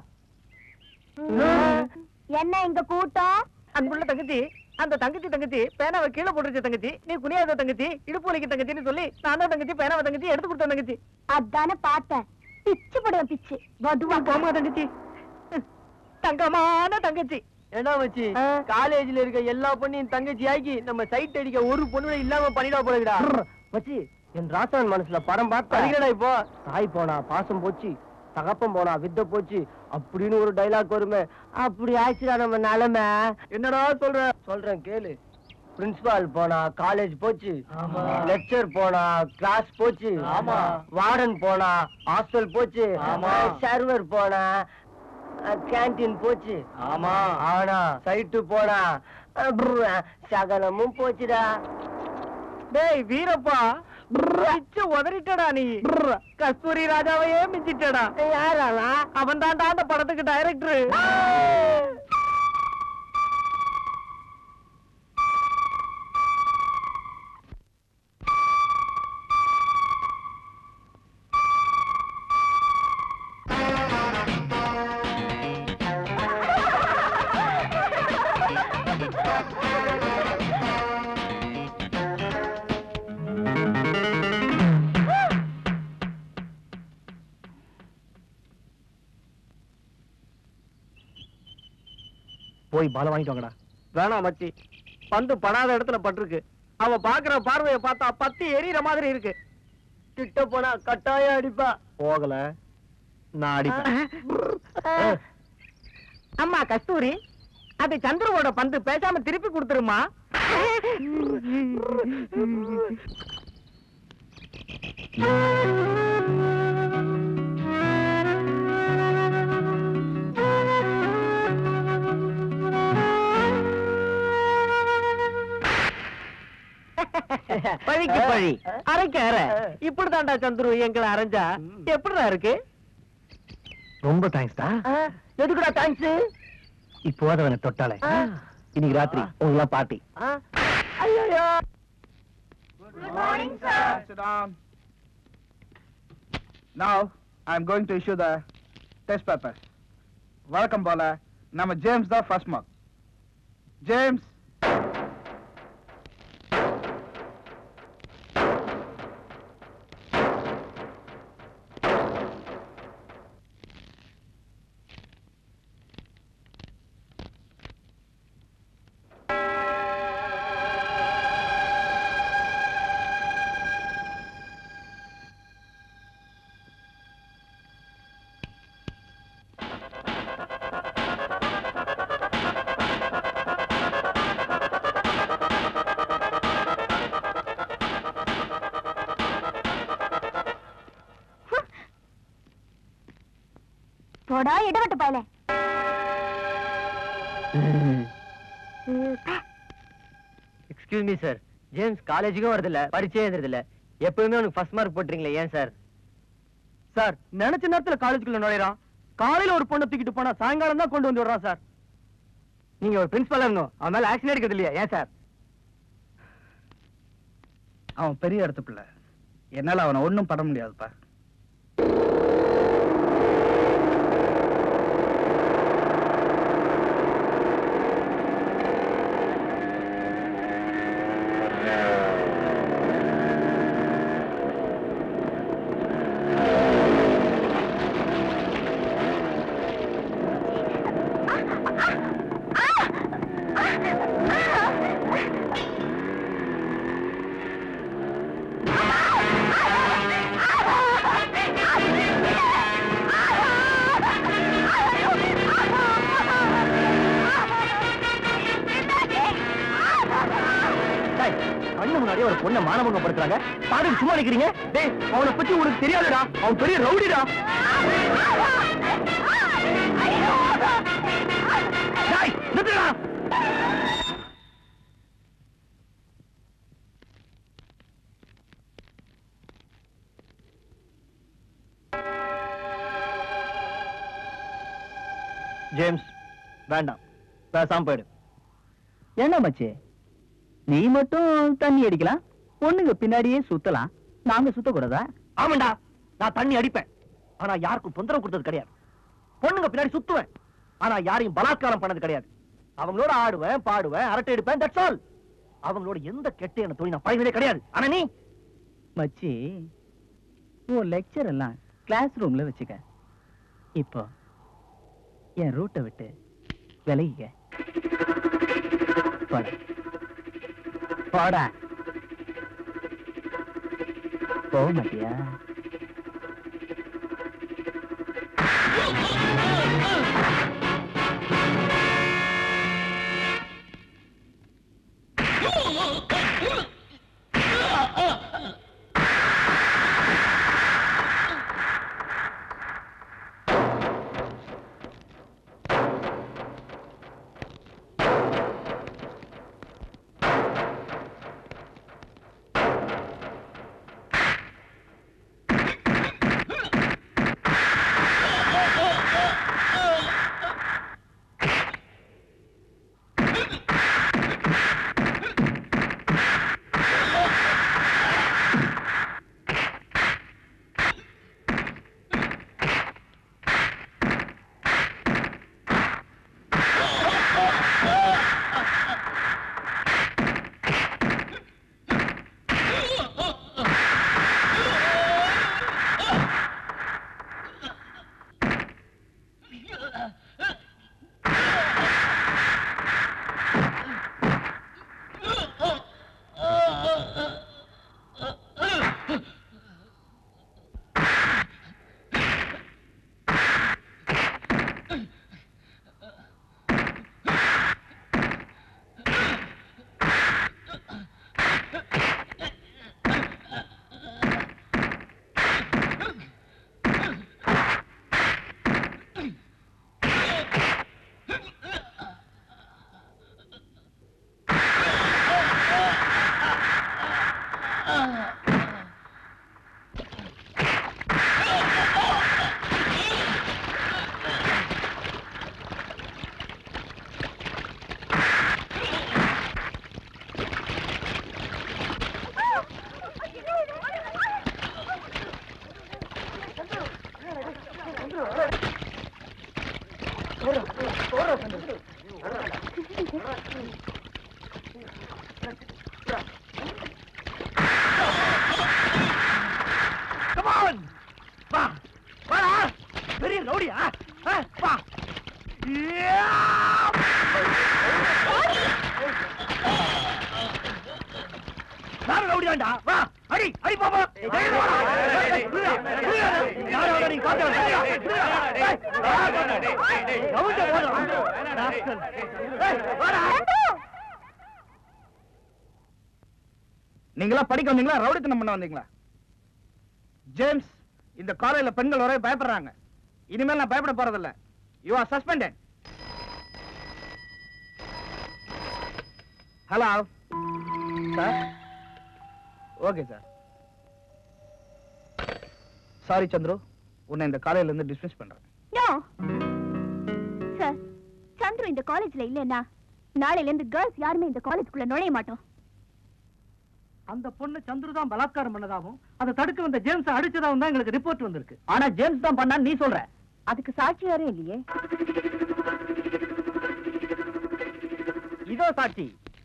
என்ன இங்க கூட்டம் அன்புள்ள தங்கச்சி அந்த தங்கச்சி தங்கச்சி பேனாவை கீழே போட்டுருச்சு தங்கச்சி நீ குனியாத தங்கச்சி இடுப்பு வலிக்கு தங்கச்சின்னு சொல்லி நான் தான் தங்கச்சி பேனாவை தங்கச்சி எடுத்து கொடுத்த தங்கச்சி அதானே பார்த்தேன் பிச்சு போடுவேன் பிச்சு வடுவா போமா தங்கச்சி தங்கமான தங்கச்சி என்ன மச்சி ஆ. காலேஜ்ல இருக்க எல்லா பொண்ணையும் தங்கச்சி ஆக்கி நம்ம சைட் அடிக்க ஒரு பொண்ணு இல்லாம பண்ணிடா போறதுடா மச்சி என் ராசன் மனசுல படம் பார்த்து அதுக்கடா இப்போ தாய் போனா பாசம் போச்சு தகப்பம் போனா வித்த போச்சு அப்படின்னு ஒரு டைலாக் வருமே அப்படி ஆச்சுடா நம்ம நிலைமை என்னடா சொல்ற சொல்றேன் கேளு பிரின்சிபால் போனா காலேஜ் போச்சு ஆமா. லெக்சர் போனா கிளாஸ் போச்சு ஆமா. வார்டன் போனா ஹாஸ்டல் போச்சு ஆமா. சர்வர் போனா கேண்டீன் போச்சு ஆமா ஆனா சைட்டு போனா அஹ், brr, சகலமும் போச்சுடா டேய் வீரப்பா பிச்சு உதறிட்டடா நீ கஸ்தூரி ராஜாவையே மிஞ்சிட்டடா யாரா அவன் தான்டா அந்த படத்துக்கு டைரக்டர் போய் பால வாங்கிட்டு வாங்கடா வேணாம் மச்சி பந்து படாத இடத்துல பட்டிருக்கு அவ பாக்குற பார்வைய பார்த்தா பத்தி எரியற மாதிரி இருக்கு கிட்ட போனா கட்டாயம் அடிப்பா போகல நான் அடிப்பேன் அம்மா கஸ்தூரி அது சந்திரவோட பந்து பேசாம திருப்பி கொடுத்துருமா பழிக்கு பழி அரைக்க அரை இப்படிதான்டா சந்துரு எங்களை அரைஞ்சா எப்படிடா இருக்கு ரொம்ப தேங்க்ஸ்டா எதுக்குடா தேங்க்ஸ் இப்போது அவனை தொட்டாலே இன்னைக்கு ராத்திரி உங்களா பார்ட்டி ஐயோ Good morning, sir. Sit down. Now, I'm going to issue the test papers. Welcome, Bola. நம்ம ஜேம்ஸ் தான் ஃபர்ஸ்ட் மார்க் ஜேம்ஸ் போடா இடவட்டு பாயல எக்ஸ்கியூஸ் மீ சார் ஜேம்ஸ் காலேஜுக்கும் வரதில்ல பரீட்சை எழுதுறதில்ல எப்பவுமே அவனுக்கு ஃபர்ஸ்ட் மார்க் போட்டுறீங்களே ஏன் சார் சார் நினைச்ச நேரத்துல காலேஜுக்குள்ள நுழையறான் காலையில ஒரு பொண்ணை தூக்கிட்டு போனா சாயங்காலம் தான் கொண்டு வந்து விடுறான் சார் நீங்க ஒரு பிரின்சிபலா இருந்தோம் அவன் மேல ஆக்ஷன் எடுக்கிறது இல்லையா ஏன் சார் அவன் பெரிய இடத்து பிள்ளை என்னால அவனை ஒண்ணும் பண்ண முடியாதுப்பா டேய், கண்ணு முன்னாடியே ஒரு பொண்ணை மானபங்கப்படுத்துறாங்க பாருங்க சும்மா நிக்கிறீங்க டேய் அவனை பத்தி உனக்கு தெரியாதுடா அவன் பெரிய ரவுடிடா டேய் நிறுத்துடா ஜேம்ஸ் வேண்டாம் பேசாம போயிடு என்ன மச்சி நீ மட்டும் தண்ணி அடிக்கலாம் பொண்ணுங்க பின்னாடியே சுத்தலாம் நாங்க சுத்தக்கூடாதா ஆமாண்டா நான் தண்ணி அடிப்பேன் ஆனா யாருக்கும் தொந்தரவு கொடுத்தது கிடையாது பொண்ணுங்க பின்னாடி சுத்துவேன் ஆனா யாரையும் பலாத்காரம் பண்ணது கிடையாது அவங்களோட ஆடுவேன் பாடுவேன் அரட்டை எடுப்பேன் தட்ஸ் ஆல் அவங்களோட எந்த கெட்ட என்ன தொழில் நான் பழகினதே கிடையாது ஆனா நீ மச்சி உன் லெக்சர் எல்லாம் கிளாஸ் ரூம்ல வச்சுக்க இப்போ என் ரூட்டை விட்டு விலகிக்க போடா போடா போக மாட்டியா கமான் வா வாடா பெரிய ரவுடியா ஆ, வா யா! நானும் ரவுடியாண்டா வா அடி அடி பாப்பா நீங்களா படிக்க வந்தீங்களா ரவுடித்தனம் பண்ண வந்தீங்களா ஜேம்ஸ் இந்த காலையில பெண்கள் வர பயப்படுறாங்க இனிமேல் நான் பயப்பட போறதில்ல you are suspended hello sir okay sir sorry Chandru உன்னை இந்த காலையில இருந்து டிஸ்மிஸ் பண்றேன் நோ சார் சந்துரு இந்த காலேஜ்ல இல்லைன்னா நாளையில இருந்து கேர்ள்ஸ் யாருமே இந்த காலேஜ்க்குள்ள நுழைய மாட்டோம் அந்த பொண்ணு சந்துரு தான் பலாத்காரம் பண்ணதாகவும் அதை தடுக்க வந்த ஜேம்ஸ் அடிச்சதாகவும் தான் எங்களுக்கு ரிப்போர்ட் வந்திருக்கு ஆனா ஜேம்ஸ் தான் பண்ணான்னு நீ சொல்ற அதுக்கு சாட்சி யாரும் இல்லையே இதோ சாட்சி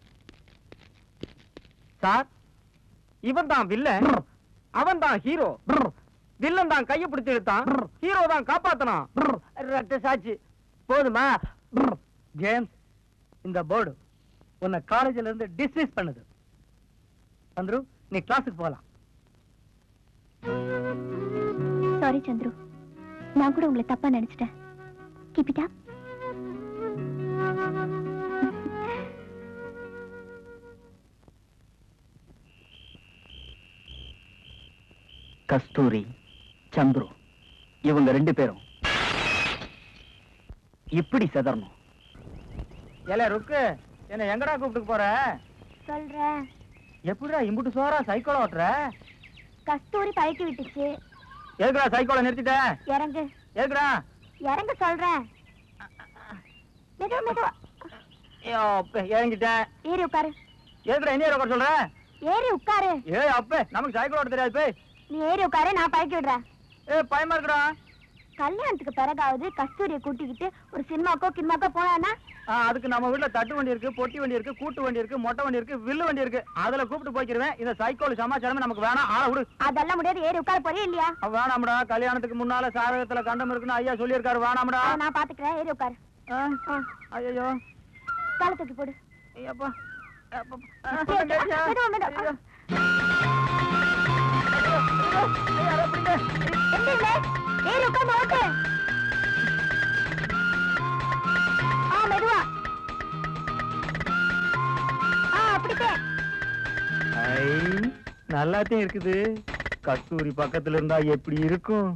சார் இவன் தான் வில்லன் அவன் தான் ஹீரோ வில்லன் தான் கையை பிடிச்சு இழுத்தான் ஹீரோ தான் காப்பாத்தனான் ரெட்ட சாட்சி போதுமா ஜேம்ஸ் இந்த போர்டு உன்னை காலேஜ்ல இருந்து டிஸ்மிஸ் பண்ணுது சந்துரு நீ கிளாஸுக்கு போலாம் சாரி சந்துரு நான் கூட உங்களை தப்பா நினைச்சிட்டேன் keep it up Kasthuri Chandru இவங்க ரெண்டு பேரும் இப்படி செதறணும் ஏல ருக்கு என்ன எங்கடா கூப்பிட்டு போற சொல்றேன் எப்படிடா இம்புட்டு சோறா சைக்கிள் ஓட்டுற கஸ்தூரி பழக்கி விட்டுச்சு எதுக்குடா சைக்கிளை நிறுத்திட்ட இறங்கு எதுக்குடா இறங்க சொல்றேன் மெதுவா மெதுவா ஐயோ, அப்ப இறங்கிட்டேன் ஏறி உட்காரு எதுக்குடா என்ன உட்கார சொல்ற ஏறி உட்காரு ஏய் அப்ப நமக்கு சைக்கிள் ஓட்ட தெரியாது போய் நீ ஏறி உட்காரு நான் பழக்கி விடுறேன் ஏ பயமா இருக்குடா கல்யாணத்துக்கு பிறகாவது கஸ்தூரியை கூட்டிக்கிட்டு ஒரு சினிமாக்கோ கினிமாக்கோ போனானா ஆ, அதுக்கு நம்ம வீட்ல தட்டு வண்டி இருக்கு பொட்டி வண்டி இருக்கு கூட்டு வண்டி இருக்கு மொட்டை வண்டி இருக்கு வில்லு வண்டி இருக்கு அதுல கூப்பிட்டு போய்க்கிருவேன் இந்த சைக்கிள் சமாச்சாரமே நமக்கு வேணாம் ஆள விடு அதெல்லாம் முடியாது ஏறி உட்கார போறியா இல்லையா அவ வேணாம்டா கல்யாணத்துக்கு முன்னால சாரகத்துல கண்டம் இருக்குன்னு ஐயா சொல்லியிருக்காரு வேணாம்டா ஆ, நான் பாத்துக்கிறேன் ஏறி உட்காரு ஆ, ஐயோ காலை தூக்கி போடு ஐயப்பா அப்பா. ஆ, மெதுவா, மெதுவா. மெதுவா. ஐயோ. ஐயோ, அதை பிடிங்க. எந்திரிலே, ஏறி உட்கார்ந்து ஓட்டு ஆ மெதுவா ஆ அப்படித்தான் ஐ, நல்லாத்தையும் இருக்குது கஸ்தூரி பக்கத்துல இருந்தா எப்படி இருக்கும்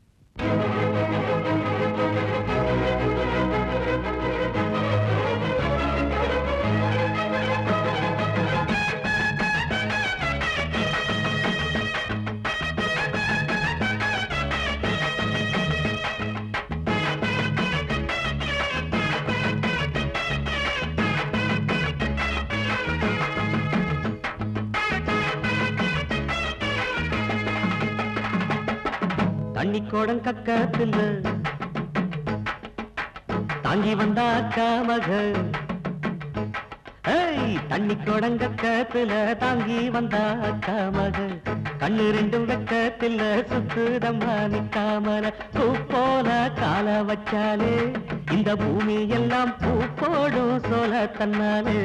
தண்ணி கோடம் கக்கத்துல தாங்கி வந்தா அக்கா மக ஏய் தண்ணி கோடம் கக்கத்துல தாங்கி வந்தா அக்கா மக கண்ணு ரெண்டும் வெக்கத்துல சுத்துதம்மா நிக்காமல பூ போல கால வச்சாலே இந்த பூமி எல்லாம் பூ போடும் சோல தன்னாலே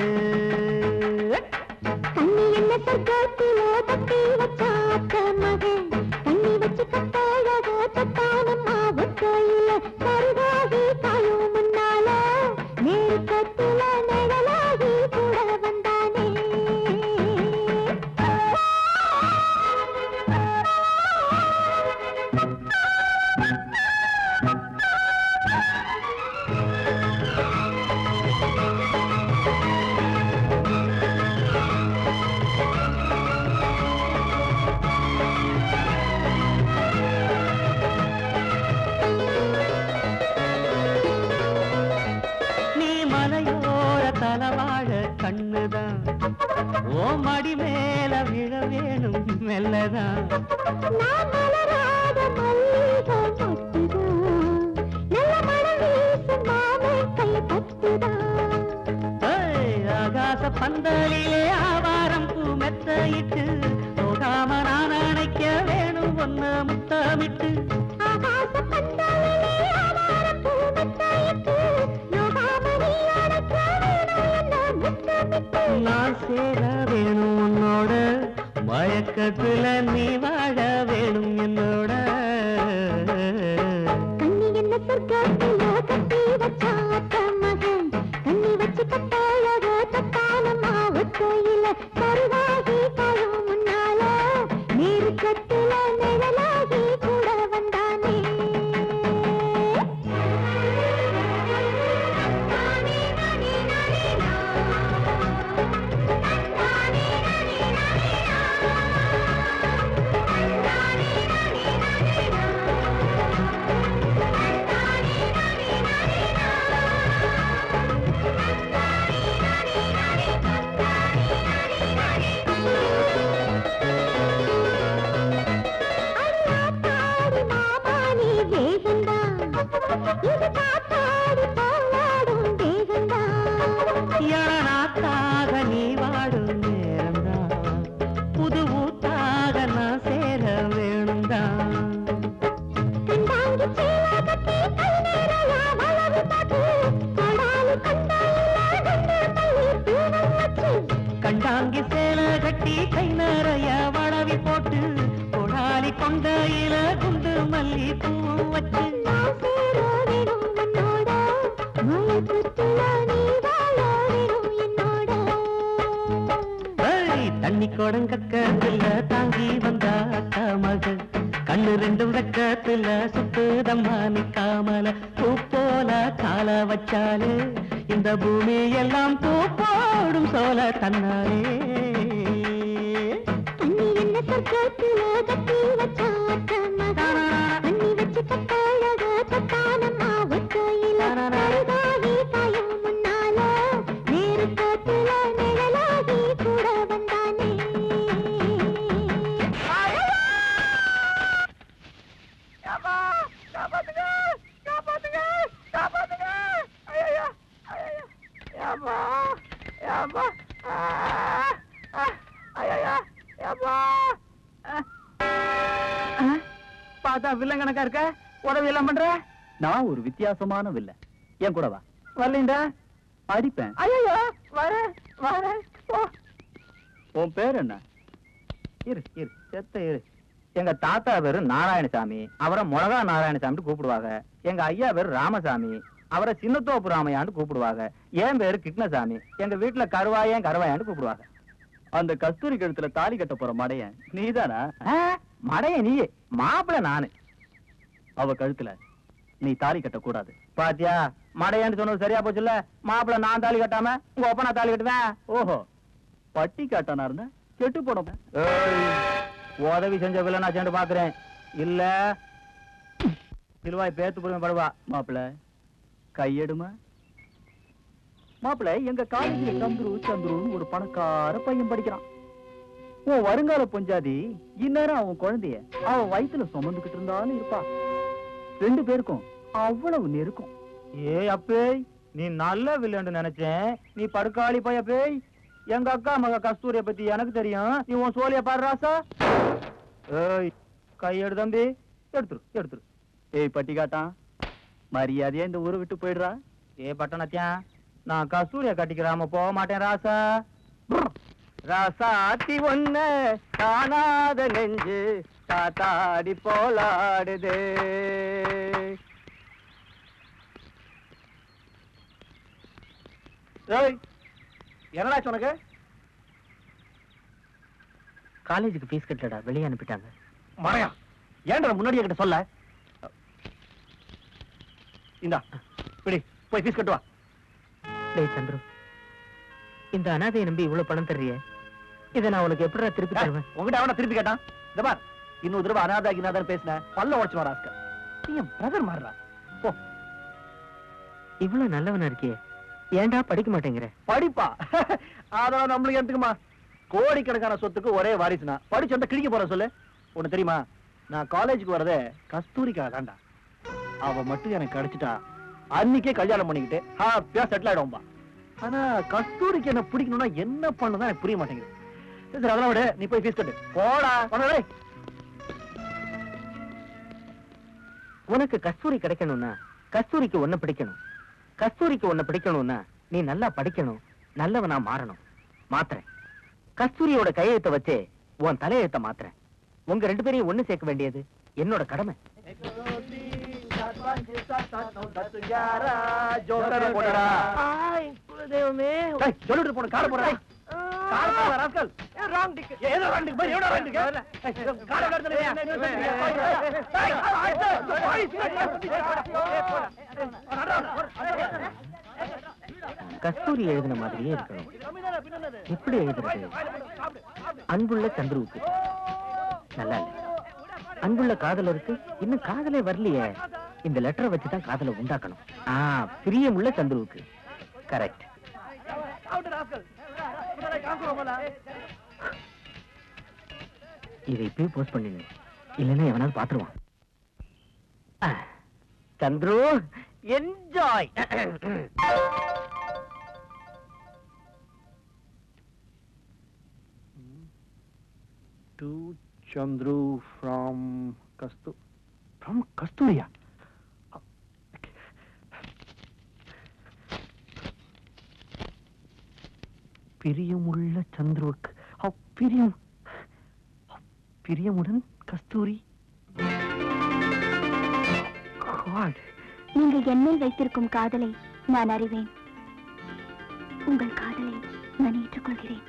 தண்ணி என்ன சொர்க்கத்திலோ தட்டி வச்சா அத்த மகன் தண்ணி வச்சு கட்டாழக தட்டானம்மா ஒத்தையில கருதாகி காயும் முன்னால நெருக்கத்துல நிழலாகி கூட வந்தானே நீ மலையோர தலவாழ கண்ணுதான் ஓ மடி மேல விழ வேணும் மெல்லதான் நான் மலராத மல்லிகை மொட்டுதான் நல்ல மனம் வீசும் மாமன் கை முத்தமிட்டு ஆகாச பந்தாயிலே ஆவாரம் பூமத்தாயிட்டு யோகாமணி அடக்க வேணும் என்ன முத்தமிட்டு நான் சேர வேணும் உன்னோட மயக்கத்துல நீ வாழ வேணும் என்னோட கண்ணி என்ன சொர்க்கத்தில கட்டி வச்சா அத்த மகன் கண்ணி வச்சு கட்டாழக தத்தானம்மா ஒத்தையில கருவாகி காயும் முன்னால நெருக்கத்தில நிழலாகி கூட வந்தானே அடியாத்தாடி மாமானி வேகந்தான் இது காத்தாடி போராடும் வேகந்தான் யானாத்தாக நீ வாடும் நேரம்தான் புது ஊத்தாக நான் சேர வேணும்தான் கண்டாங்கி சேவா கட்டி கை நேரையா வளவி போட்டு கடாலு கண்டாயில்ல கண்டு பள்ளி பூவம் வச்சு கண்டாங்கி சேல கட்டி கை நிறைய வளவி போட்டு கொடாலி கொண்டையில குண்டு மல்லி பூவும் வச்சு நான் சேர வேணும் உன்னோட மயக்கத்துல நீ வாழ வேணும் என்னோட ஏய், தண்ணி கொடங்கக்கத்துல தாங்கி வந்த அக்கா மகள் கண்ணு ரெண்டும் வெக்கத்துல சுத்துதம்மா நிக்காமல பூ போல கால வச்சாலே இந்த பூமி எல்லாம் பூ போடும் சோல தன்னாலே தண்ணி என்ன சொர்க்கத்துல கட்டி வச்சா அத்த மகன் தண்ணி வச்சு கட்டழக தத்தானம்மா ஒத்தையில கருதாகி காயும் முன்னால நெருக்கத்துல நிழலாகி கூட வந்தானே பார்த்தா வில்லன் கணக்கா இருக்க உதவி எல்லாம் பண்ற நான் ஒரு வித்தியாசமான வில்ல என் கூட வா வரலீண்டா அடிப்பேன் ஐயோ வரேன் வரேன் ஓ உன் பேர் என்ன இரு இரு செத்த இரு எங்க தாத்தா பேரு நாராயணசாமி அவரை மிளகா நாராயணசாமி கூப்பிடுவாங்க எங்க ஐயா பேரு ராமசாமி அவரை சின்னத்தோப்பு ராமையான்னு கூப்பிடுவாங்க என் பேரு கிருஷ்ணசாமி எங்க வீட்டுல கருவாயன் கருவாயான்னு கூப்பிடுவாங்க அந்த கஸ்தூரி கழுத்துல தாலி கட்ட போற மடையன் நீதானா ஆ, மடைய நீயே மாப்பிள்ள நானு அவ கழுத்துல நீ தாலி கட்ட கூடாது பாத்தியா மடையான்னு சொன்னது சரியா போச்சுல்ல மாப்பிள்ள நான் தாலி கட்டாம உங்க ஒப்பனா தாலி கட்டுவேன் ஓஹோ பட்டி காட்டானா இருந்தா கெட்டு போடும் ஏய், உதவி செஞ்ச வில்லனா சேர்ந்து பாக்குறேன் இல்ல சிலுவாய் பேத்து புரியும் படுவா மாப்பிள கையெடுமா மாப்பிள எங்க காலேஜ்ல சந்துரு சந்துருன்னு ஒரு பணக்கார பையன் படிக்கிறான் உன் வருங்கால பொஞ்சாதி இந்நேரம் அவன் குழந்தைய அவன் வயித்துல சுமந்துகிட்டு இருந்தாலும் இருப்பா ரெண்டு பேருக்கும் அவ்வளவு நெருக்கம் ஏய் அப்பே நீ நல்ல வில்லன்னு நினைச்சேன் நீ படுக்காளி பைய பேய் எங்க அக்கா மக கஸ்தூரிய பத்தி எனக்கு தெரியும் நீ உன் சோழிய பாரு ராசா ஏய் கையெடு தம்பி எடுத்துரு எடுத்துரு ஏய் பட்டி காட்டான் மரியாதையா இந்த ஊரை விட்டு போயிடுறா ஏ பட்டணத்தியா நான் கஸ்தூரிய கட்டிக்கிறாம போக மாட்டேன் ராசா ராசாத்தி ஒன்ன காணாத நெஞ்சு காத்தாடி போலாடுதே ஏய் என்னடா உனக்கு காலேஜுக்கு ஃபீஸ் கட்டலடா வெளியே அனுப்பிட்டாங்க மழையா ஏன்டா முன்னாடியே கிட்ட சொல்ல இந்தா பிடி போய் ஃபீஸ் கட்டு வா டேய் சந்துரு இந்த அனாதையை நம்பி இவ்வளவு பணம் தர்றியே இதை நான் உனக்கு எப்படிடா திருப்பி தருவேன் உங்ககிட்ட அவன திருப்பி கேட்டான் இந்த பார் இன்னொரு தடவை அனாதா கினாதான் பேசினேன் பல்ல உடச்சு வராஸ்க நீ என் பிரதர் மாறுறா போ இவ்வளவு நல்லவனா இருக்கியே ஏன்டா படிக்க மாட்டேங்கிற படிப்பா அதெல்லாம் நம்மளுக்கு எடுத்துக்குமா கோடிக்கணக்கான சொத்துக்கு ஒரே வாரிசுனா படிச்சு வந்தா கிழிக்க போற சொல்லு உனக்கு தெரியுமா நான் காலேஜுக்கு வரதே கஸ்தூரிக்காக தான்டா அவ மட்டும் எனக்கு கிடைச்சிட்டா அன்னைக்கே கல்யாணம் பண்ணிக்கிட்டு ஹாப்பியா செட்டில் ஆயிடும்பா ஆனா கஸ்தூரிக்கு என்ன பிடிக்கணும்னா என்ன பண்ணுதான் எனக்கு புரிய மாட்டேங்குது சரி, சரி அதெல்லாம் விடு நீ போய் ஃபீஸ் கட்டு போடா போடா, டேய். உனக்கு கஸ்தூரி கிடைக்கணும்னா கஸ்தூரிக்கு ஒன்ன பிடிக்கணும் கஸ்தூரிக்கு ஒன்ன பிடிக்கணும்னா நீ நல்லா படிக்கணும் நல்லவனா மாறணும் மாத்துறேன் கஸ்தூரியோட கையெழுத்த வச்சே உன் தலையெழுத்த மாத்துறேன் உங்க ரெண்டு பேரையும் ஒண்ணு சேர்க்க வேண்டியது என்னோட கடமை டேய், சொல்லிட்டு போன காரை போடா காரை போடா ராஸ்கல் ராங் டிக் ஏதோ ராங் டிக் பை எவடா ராங் டிக் ஏய் காரை கடத்துல என்ன என்ன டேய் கஸ்தூரி எழுதின மாதிரியே இருக்கணும் எப்படி எழுதுறது அன்புள்ள சந்துருவுக்கு நல்லா இல்ல அன்புள்ள காதலருக்கு இன்னும் காதலே வரலையே இந்த லெட்டரை வச்சுதான் காதலை உண்டாக்கணும் ஆ பிரியமுள்ள சந்துருவுக்கு கரெக்ட் இதை இப்பயே போஸ்ட் பண்ணிடு இல்லைன்னா எவனாவது பாத்துருவான் ஆ, Chandru enjoy to Chandru from Kastu from Kasturiya. பிரியமுள்ள சந்துருவுக்கு அவ் பிரியம் அவ் பிரியமுடன் கஸ்தூரி God. நீங்க என்னில் வைத்திருக்கும் காதலை நான் அறிவேன் உங்கள் காதலை நான் ஏற்றுக்கொள்கிறேன்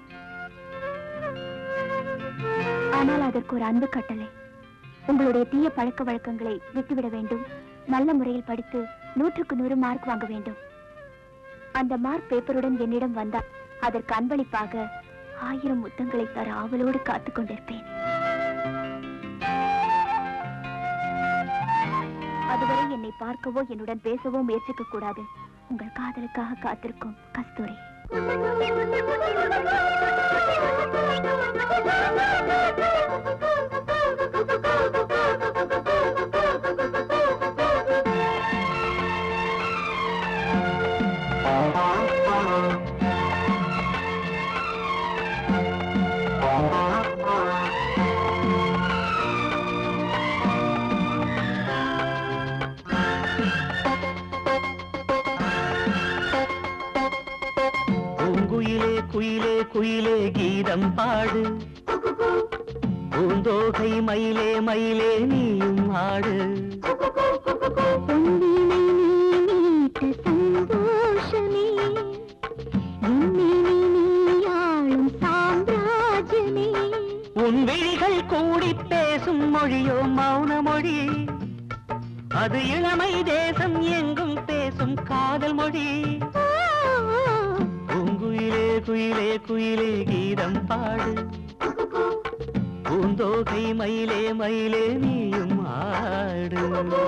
ஆனால் அதற்கு ஒரு அன்பு கட்டளை உங்களுடைய தீய பழக்க வழக்கங்களை விட்டுவிட வேண்டும் நல்ல முறையில் படித்து நூற்றுக்கு நூறு மார்க் வாங்க வேண்டும் அந்த மார்க் பேப்பருடன் என்னிடம் வந்தால் அதற்கு அன்பளிப்பாக ஆயிரம் முத்தங்களை தர ஆவலோடு காத்துக் கொண்டிருப்பேன் அதுவரை என்னை பார்க்கவோ என்னுடன் பேசவோ முயற்சிக்க கூடாது உங்கள் காதலுக்காக காத்திருக்கும் கஸ்தூரி பூங்குயிலே குயிலே குயிலே கீதம் பாடு பூந்தோகை மயிலே மயிலே நீயும் ஆடு பொன்னினை நீட்டு சந்தோஷமே என்னினை நீயாளும் சாம்ராஜ்யமே உன் விழிகள் கூடி பேசும் மொழியோ மௌன மொழி அது இளமை தேசம் எங்கும் பேசும் காதல் மொழி பூங்குயிலே குயிலே குயிலே கீதம் பாடு பூந்தோகை மயிலே மயிலே நீயும் ஆடு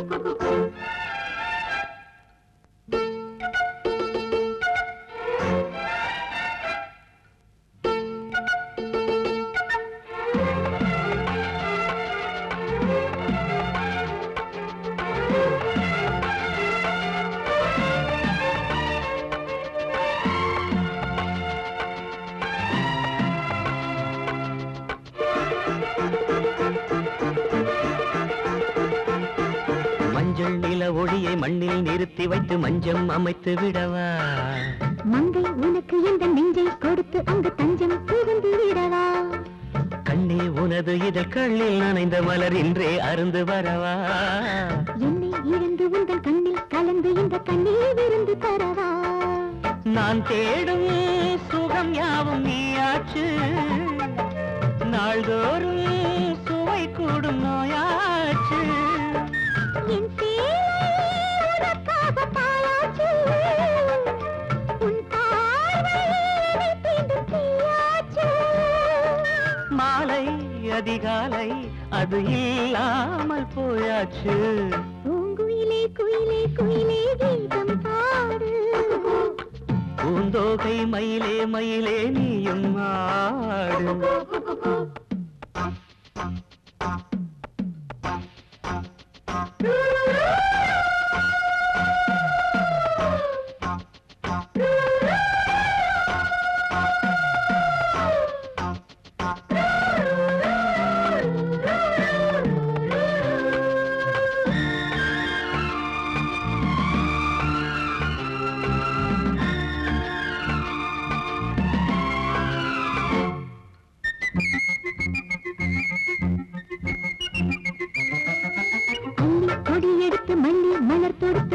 மஞ்சள் நில ஒளியை மண்ணில் நிறுத்தி வைத்து மஞ்சம் அமைத்து விடவா மங்கை உனக்கு இந்த நெஞ்சை கொடுத்து அங்கு தஞ்சம் புகுந்து விடவா கண்ணே உனது இதழ் கண்ணில் நனைந்த மலர் இன்றே அருந்து வரவா என்னை இழந்து உங்கள் கண்ணில் கலந்து இந்த கண்ணில் விருந்து தரவா நான் தேடும் சுகம் யாவும் நீயாச்சு நாள்தோறும் சுவை கூடும் நோயாச்சு என் சேலை உனக்காக பாயாச்சு உன் பார்வை என்னை தீண்டும் தீயாச்சு மாலை அதிகாலை அது இல்லாமல் போயாச்சு பூங்குயிலே குயிலே குயிலே கீதம் பாடு பூந்தோகை மயிலே மயிலே நீயும் ஆடு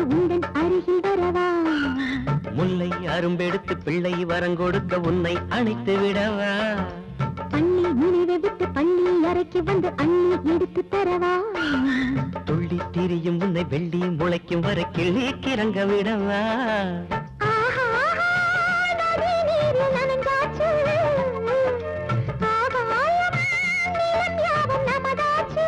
வைத்து உந்தன் அருகில் வரவா முல்லை அரும்பெடுத்து பிள்ளை வரங்கொடுக்க உன்னை அணைத்து விடவா பள்ளி நினைவை விட்டு பள்ளி அறைக்கு வந்து அள்ளி எடுத்து தரவா துள்ளி திரியும் உன்னை வெள்ளி முளைக்கும் வரை கிள்ளி கிறங்க விடவா ஆஹா, ஆஹா, நதி நீரில் நனைந்தாச்சு. ஆகாயம், நிலம் யாவும் நமதாச்சு.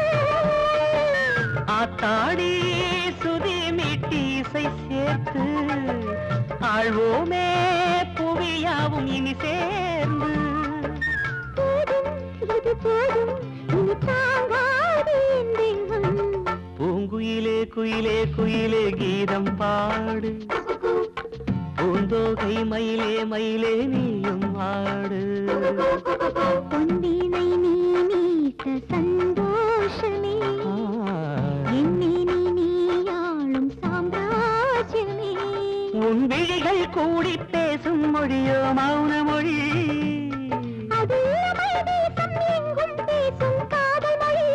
ஆத்தாடி சுதி மீட்டி இசை சேர்த்து ஆழ்வோமே புவியாவும் இனி சேர்ந்து போதும், இது போதும், இனி தாங்காது என் தெய்வம். பூங்குயிலே குயிலே குயிலே கீதம் பாடு பூந்தோகை மயிலே மயிலே நீயும் ஆடு பொன்வீணை நீ மீட்ட சந்தோஷமே என்னை நீ நீயாளும் சாம்ராஜ்யமே உன் விழிகள் கூடி பேசும் மொழியோ மௌன மொழி அது இளமை தேசம் எங்கும் பேசும் காதல் மொழி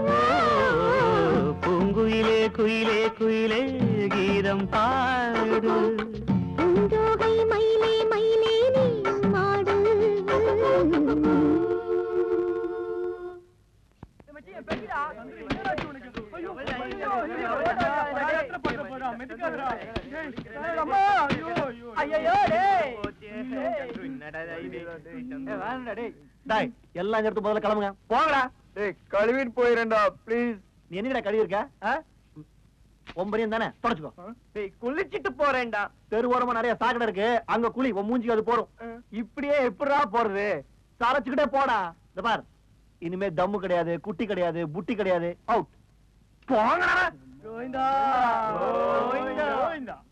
பூங்குயிலே குயிலே குயிலே கீதம் பாடு பூந்தோகை மயிலே மயிலே நீயும் ஆடு டேய் எல்லாம் இந்த இடத்துக்கு முதல்ல கிளம்புங்க போங்கடா கழுவிட்டு போயிரண்டா ப்ளீஸ் நீ என்னடா கழுவி இருக்க ஆ? ஒம்பரையும் தானே தொடச்சுக்கோ குளிச்சிட்டு போறேன்டா தெருவோரமா நிறைய சாக்கடை இருக்கு அங்க குழி உன் மூஞ்சிக்கு அது போடும் இப்படியே எப்படிடா போறது சரைச்சுக்கிட்டே போடா இந்த பார் இனிமே தம்மு கிடையாது குட்டி கிடையாது புட்டி கிடையாது அவுட் போங்கடா கோவிந்தா கோவிந்தா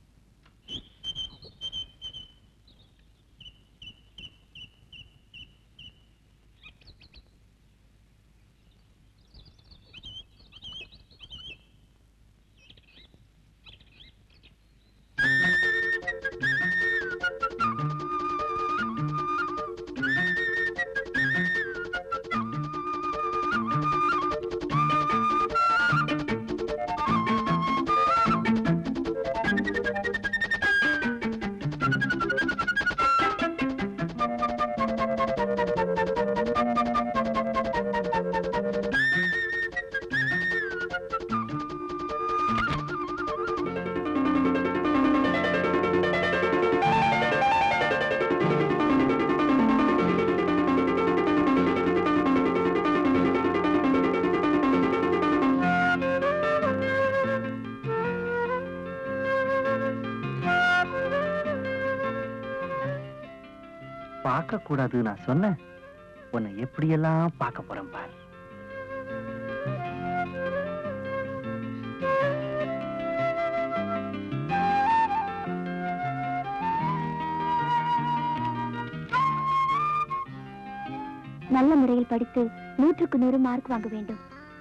பார்க்க கூடாது நான் சொன்னேன் உன்னை எப்படியெல்லாம் பார்க்க போறேன் பார் நல்ல முறையில் படித்து நூற்றுக்கு நூறு மார்க் வாங்க வேண்டும்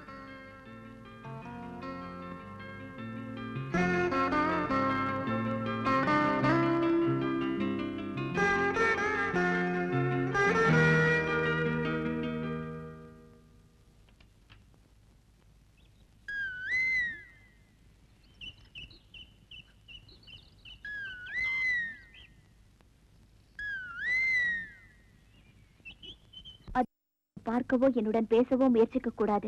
பார்க்கவோ என்னுடன் பேசவோ முயற்சிக்க கூடாது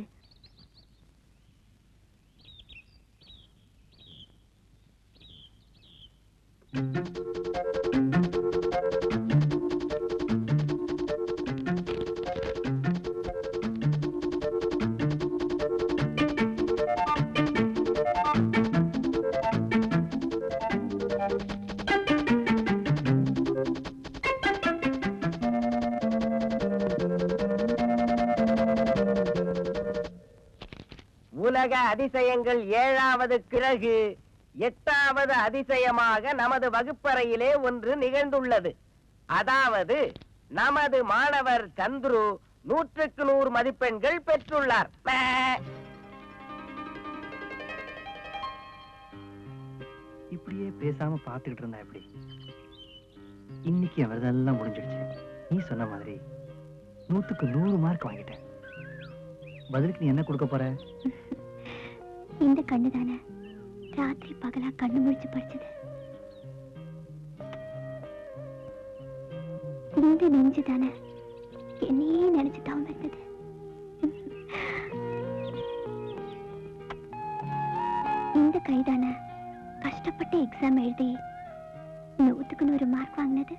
உலக அதிசயங்கள் ஏழாவது பிறகு எட்டாவது அதிசயமாக நமது வகுப்பறையிலே ஒன்று நிகழ்ந்துள்ளது அதாவது நமது மாணவர் சந்துரு நூற்றுக்கு நூறு மதிப்பெண்கள் பெற்றுள்ளார் மே. இப்படியே பேசாம பார்த்துக்கிட்டு இருந்தா எப்படி இன்னைக்கு என் விரதெல்லாம் முடிஞ்சிடுச்சு நீ சொன்ன மாதிரி நூத்துக்கு நூறு மார்க் வாங்கிட்டேன் பதிலுக்கு நீ என்ன கொடுக்க போற இந்த கண்ணு தானே ராத்திரி பகலா கண்ணு முழிச்சு படிச்சது இந்த நெஞ்சு தானே என்னையே நினைச்சு தவம் இருந்தது இந்த கைதானே கஷ்டப்பட்டு எக்ஸாம் எழுதி நூத்துக்கு நூறு மார்க் வாங்கினது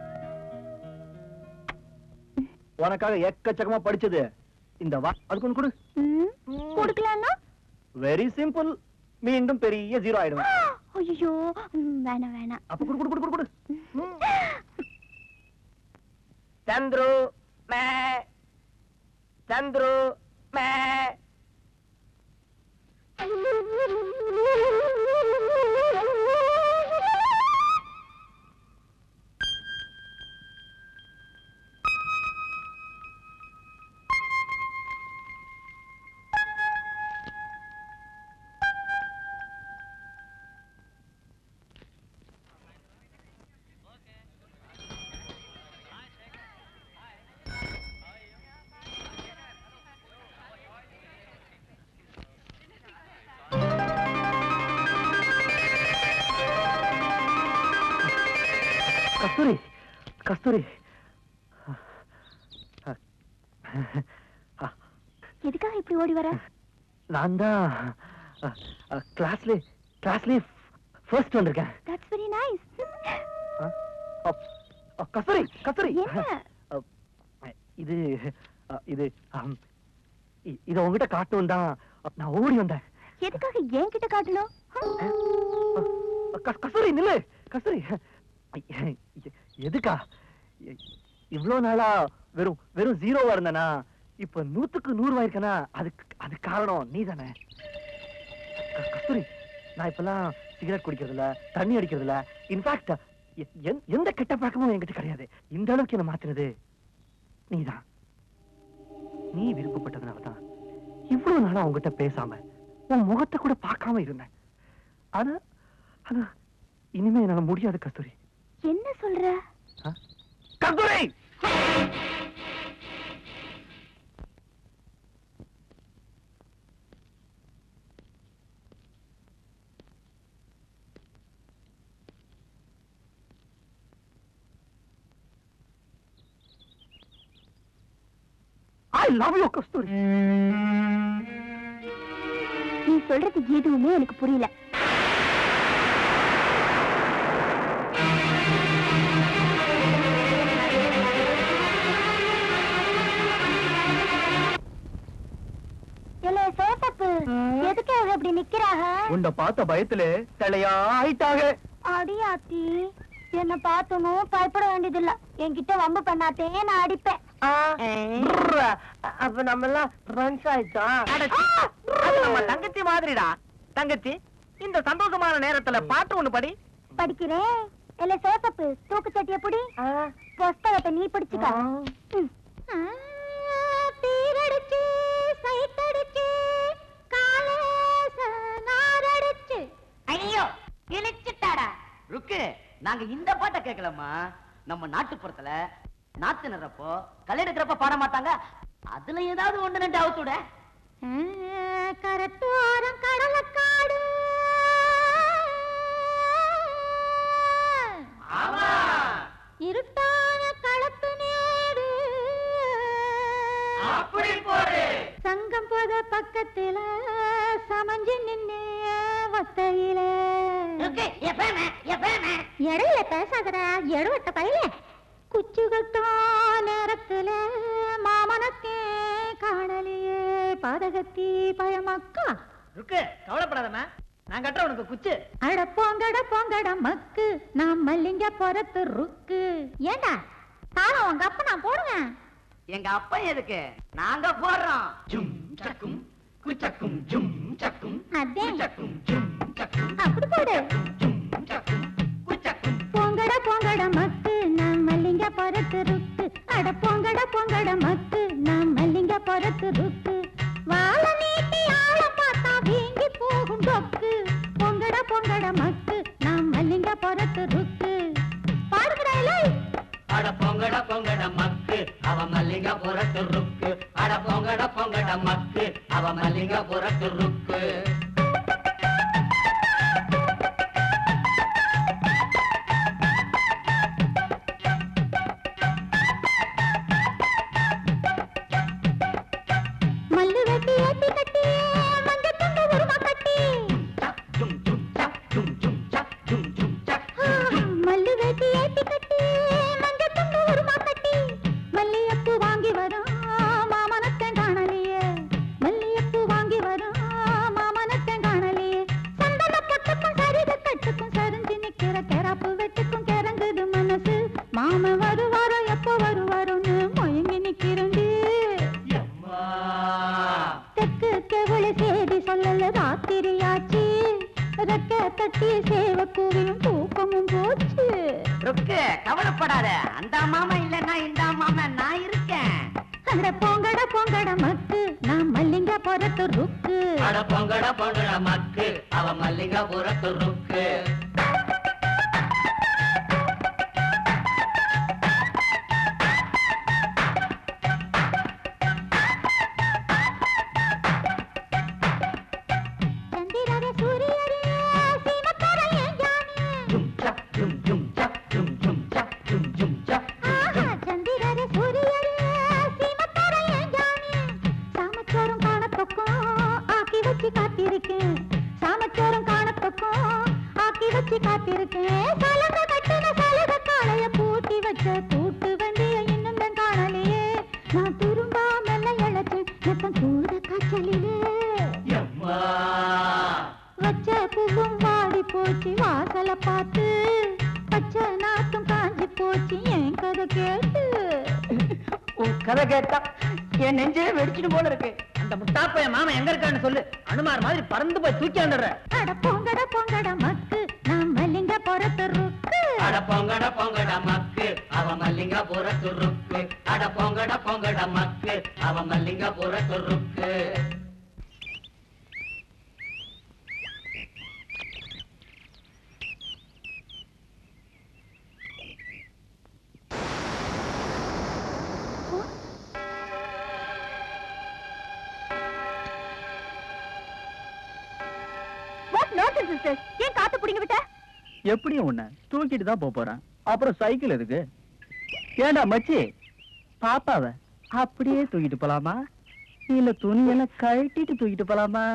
உனக்காக எக்கச்சக்கமா படிச்சது இந்த வா அதுக்கு ஒண்ணு கொடு ம், கொடுக்கலான்னா வெரி சிம்பிள் மீண்டும் பெரிய ஜீரோ ஆயிடும் ஐயோ வேணாம் வேணாம் அப்ப குடு குடு குடு குடு குடு சந்துரு மே சந்துரு மே கஸ்தூரி கஸ்தூரி எதுக்காக இப்படி ஓடி வர நான் தான் கிளாஸ்ல கிளாஸ்ல ஃபர்ஸ்ட் வந்திருக்கேன் தட்ஸ் வெரி நைஸ் அப், அ, கஸ்தூரி கஸ்தூரி என்ன? அ, இது அ, இது அம், இ- இத உங்ககிட்ட காட்டணும் தான் நான் ஓடி வந்தேன் எதுக்காக என்கிட்ட காட்டணும் அ, கஸ்- கஸ்தூரி நில்லு கஸ்தூரி எ- எ- எதுக்கா எ- இவ்வளவு நாளா வெறும் வெறும் ஜீரோவா இருந்தனா இப்ப நூத்துக்கு நூறு இருக்கனா அதுக்கு அது காரணம் நீ தானே கஸ்தூரி நான் இப்பெல்லாம் சிகரெட் குடிக்கிறது இல்ல தண்ணி அடிக்கிறது இல்ல இன்ஃபேக்ட் எந்த கெட்ட பழக்கமும் என்கிட்ட கிடையாது இந்த அளவுக்கு என்ன மாத்தினது நீதான் நீ விருப்பப்பட்டதுனால தான் இவ்வளவு நாளா உன்கிட்ட பேசாம உன் முகத்தை கூட பார்க்காம இருந்தேன் ஆனா ஆனா இனிமே என்னால முடியாது கஸ்தூரி என்ன சொல்ற ஆ? கஸ்தூரி ஐ லவ் யூ கஸ்தூரி நீ சொல்றது எதுவுமே எனக்கு புரியல சேட்டப்பு எதுக்கு அவ இப்படி நிக்கிறாங்க உன்னை பார்த்த பயத்துல தலையா ஆயிட்டாக அடியாத்தி என்ன பார்த்தனும் பயப்பட வேண்டியதில்ல என்கிட்ட வம்பு பண்ணாத்தே நான் அடிப்பேன் அப்ப நம்ம எல்லாம் ஃப்ரெண்ட்ஸ் ஆயிட்டோம் அது நம்ம தங்கச்சி மாதிரிடா தங்கச்சி இந்த சந்தோஷமான நேரத்துல பாட்டு ஒண்ணு படி படிக்கிறேன் இல்ல சேட்டப்பு தூக்கு சட்டி எப்படி புஸ்தகத்தை நீ பிடிச்சுக்க ம். தீரடிச்சு சைத்தடிச்சு காலேச நாரடிச்சு ஐயோ கிழிச்சிட்டாடா ருக்கு நாங்க இந்த பாட்டை கேட்கலம்மா நம்ம நாட்டுப்புறத்துல நாத்து நடுறப்போ களை எடுக்கிறப்ப பாட மாட்டாங்க அதுல ஏதாவது ஒண்ணு ரெண்டு அவுத்துட கரத்தோரம் கடலக்காடு ஆமா இருட்டான களத்து நேரு அப்படி போடு சங்கம் போத பக்கத்துல சமஞ்சு நின்னு ஒத்தையில ருக்கு எப்பமே எப்பமே இடையில பேசாதடா எடுவட்ட பையில குச்சுகட்டான் நேரத்துல மாமனத்தே காணலியே பாதகத்தி பயமக்கா ருக்கு கவலைப்படாதம்மா நான் கட்டுற உனக்கு குச்சு அட போங்கட போங்கட மக்கு நான் மல்லிங்க பொறத்து ருக்கு ஏண்டா தாளம் உங்க அப்ப நான் போடுவேன் எங்க அப்பா எதுக்கு நாங்க போடுறோம் ஜும் சக்கும் குச்சக்கும் ஜும் சக்கும் அதே குச்சக்கும் ஜும் சக்கும் அப்படி போடு ஜும் சக்கும் குச்சக்கும் போங்கட போங்கட மக்கு நான் மல்லிங்க பொறத்து ருக்கு அட போங்கட போங்கட மக்கு நான் மல்லிங்க பொறத்து ருக்கு வாழ நீட்டி ஆள பார்த்தா வீங்கி போகும் டொக்கு பொங்கட பொங்கட மக்கு நான் மல்லிங்க பொறத்து ருக்கு பாடுகிறாயிலே அட பொங்கட பொங்கட மக்கு அவ மல்லிங்க புறத்து ருக்கு அட பொங்கட பொங்கட மக்கு அவ மல்லிங்க புறத்து ருக்கு சேதி சொல்லல ராத்திரியாச்சு ரெக்க தட்டி சேவ கூவியும் தூக்கமும் போச்சு ருக்கு கவலைப்படாத அந்த மாமா இல்லன்னா இந்த மாமா நான் இருக்கேன் அட பொங்கட பொங்கட மக்கு நான் மல்லிங்க பொறத்து ருக்கு அட பொங்கட பொங்கட மக்கு அவ மல்லிகா புறத்து ருக்கு சந்திரரே சூரியரே சீமக்காரன் ஏன் ஜானி ஜும் சக் ஜும் ஜும் சக் ஜும் ஜும் சக் ஜும் ஜும் சக் ஆஹா, சந்திரரே சூரியரே சீமக்காரன் ஏன் ஜானி சாமச்சோறும் காணத்தொக்கும் ஆக்கி வச்சு காத்திருக்கேன் சாமச்சோறும் காணத்தொக்கும் ஆக்கி வச்சு காத்திருக்கேன் சலங்க கட்டின சலக காளைய பூட்டி வச்ச கூட்டு வண்டிய இன்னும் தான் காணலையே நான் திரும்பாமல இழைச்சேன் நெத்தம் கூட காய்ச்சலிலே எம்மா வச்ச பூவும் வாடி போச்சு வாசல பார்த்து பச்சை நாத்தும் காஞ்சி போச்சு என் கதை கேட்டு உன் கதை கேட்டா என் நெஞ்சே வெடிச்சிட்டு போல இருக்கு அந்த முஸ்தாப்ப என் மாமா எங்க இருக்கான்னு சொல்லு அனுமார் மாதிரி பறந்து போய் தூக்கி வந்துடுறேன் அட பொங்கட பொங்கட மக்கு நான் மல்லிங்க பொறத்து ருக்கு அட பொங்கட பொங்கட மக்கு அவ மல்லிகா புறத்து ருக்கு அட பொங்கட பொங்கட மக்கு அவ மல்லிகா புறத்து ருக்கு வாட் நான்சென்ஸ் சிஸ்டர் ஏன் காத்து புடிங்க விட்ட எப்படியும் உன்ன தூக்கிட்டு தான் போப் போறேன் அப்புறம் சைக்கிள் எதுக்கு ஏண்டா மச்சி பாப்பாவ அப்படியே தூக்கிட்டு போலாமா இல்ல துணியெல்லாம் கழட்டிட்டு தூக்கிட்டு போலாமா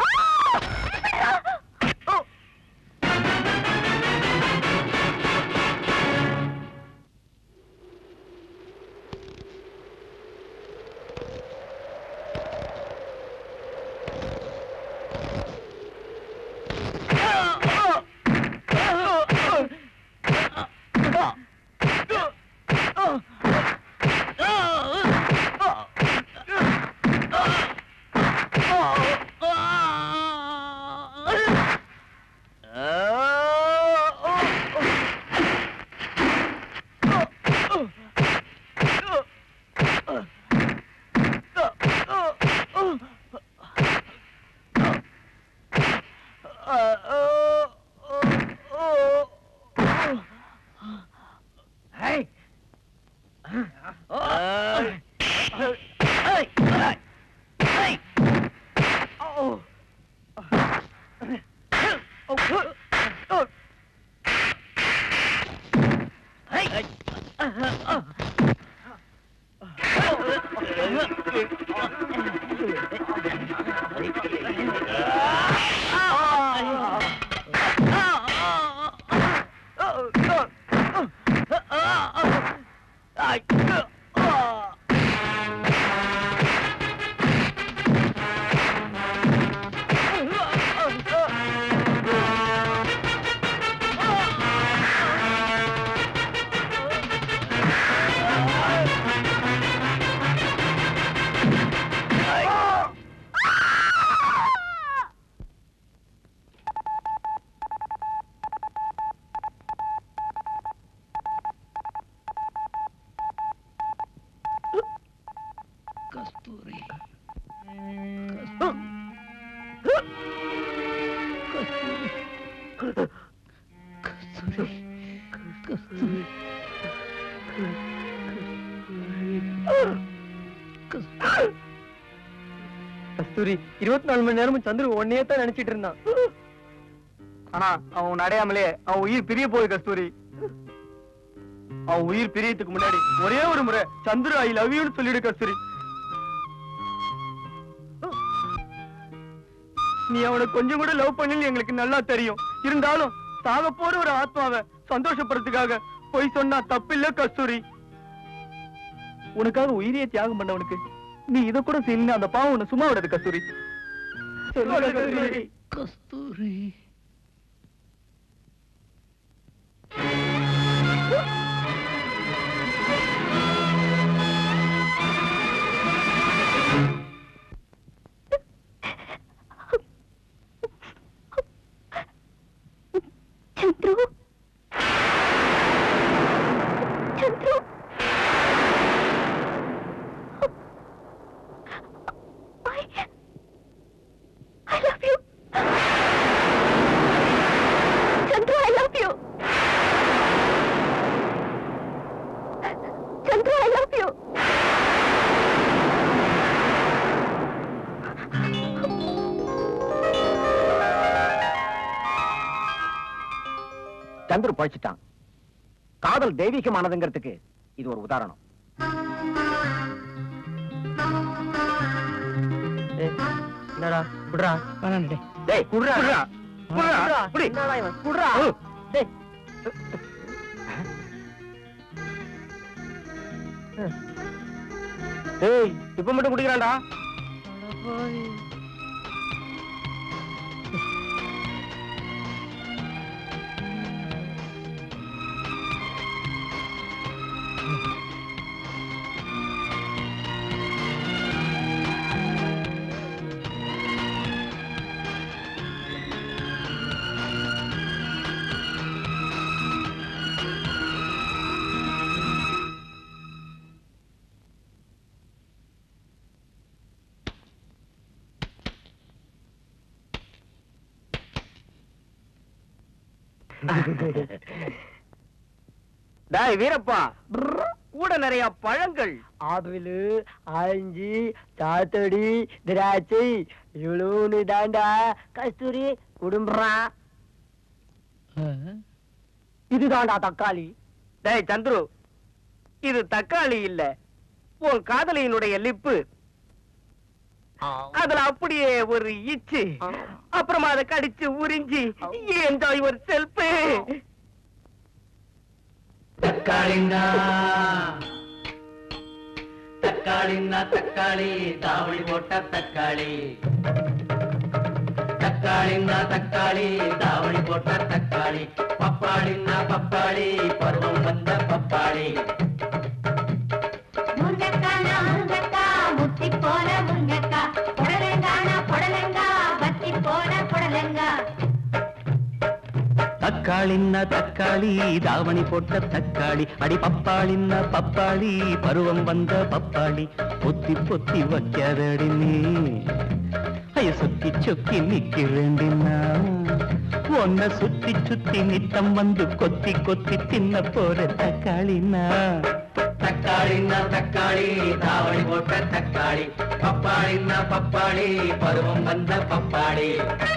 கஸ்தூரி இருபத்தி நாலு மணி நேரமும் சந்திர ஒன்னே தான் நினைச்சிட்டு இருந்தான் ஆனா அவன் அடையாமலே அவன் உயிர் பிரிய போகுது கஸ்தூரி அவன் உயிர் பிரியத்துக்கு முன்னாடி ஒரே ஒரு முறை சந்துரு ஐ லவ் யூன்னு சொல்லிடு கஸ்தூரி நீ அவனை கொஞ்சம் கூட லவ் பண்ணல எங்களுக்கு நல்லா தெரியும் இருந்தாலும் சாக போற ஒரு ஆத்மாவை சந்தோஷப்படுறதுக்காக போய் சொன்னா தப்பில்ல கஸ்தூரி உனக்காக உயிரியை தியாகம் பண்ணவனுக்கு நீ இத கூட செய்யல அந்த பாவம் உன்னை சும்மா விடாது கஸ்தூரி சொல்லு கஸ்தூரி கஸ்தூரி சந்துரு பழிச்சிட்டான் காதல் தெய்வீகமானதுங்கிறதுக்கு இது ஒரு உதாரணம் என்னடா குடுறா டேய் குடுறா குடுறா குடுறா புடி என்னடா இவன் குடுறா ம். டேய் டேய் இப்ப மட்டும் குடிக்கிறான்டா டேய் வீரப்பா கூட நிறைய பழங்கள் ஆப்பிள் ஆரஞ்சு சாத்தடி திராட்சை இவ்வளவு தாண்டா கஸ்தூரி குடும்பா இதுதான்டா தக்காளி டேய் சந்துரு இது தக்காளி இல்ல உன் காதலியினுடைய லிப்பு அதுல அப்படியே ஒரு இச்சு அப்புறமா அதை கடிச்சு உறிஞ்சி என்ஜாய் ஒரு செல்ஃபு தக்காளின்னா தக்காளின்னா தக்காளி தாவணி போட்ட தக்காளி தக்காளின்னா தக்காளி தாவணி போட்ட தக்காளி பப்பாளின்னா பப்பாளி பருவம் வந்த பப்பாளி முருங்கக்கானா முருங்கக்கா முத்தி போன முருங்கக்கா புடலங்கானா புடலங்கா பத்தி போன புடலங்கா தக்காளின்னா தக்காளி தாவணி போட்ட தக்காளி அடி பப்பாளின்னா பப்பாளி பருவம் வந்த பப்பாளி பொத்தி பொத்தி வைக்காதடி நீ ஐய சொக்கி சொக்கி நிக்கிறேண்டினா உன்னை சுத்தி சுத்தி நித்தம் வந்து கொத்தி கொத்தி தின்ன போற தக்காளினா தக்காளின்னா தக்காளி தாவணி போட்ட தக்காளி பப்பாளின்னா பப்பாளி பருவம் வந்த பப்பாளி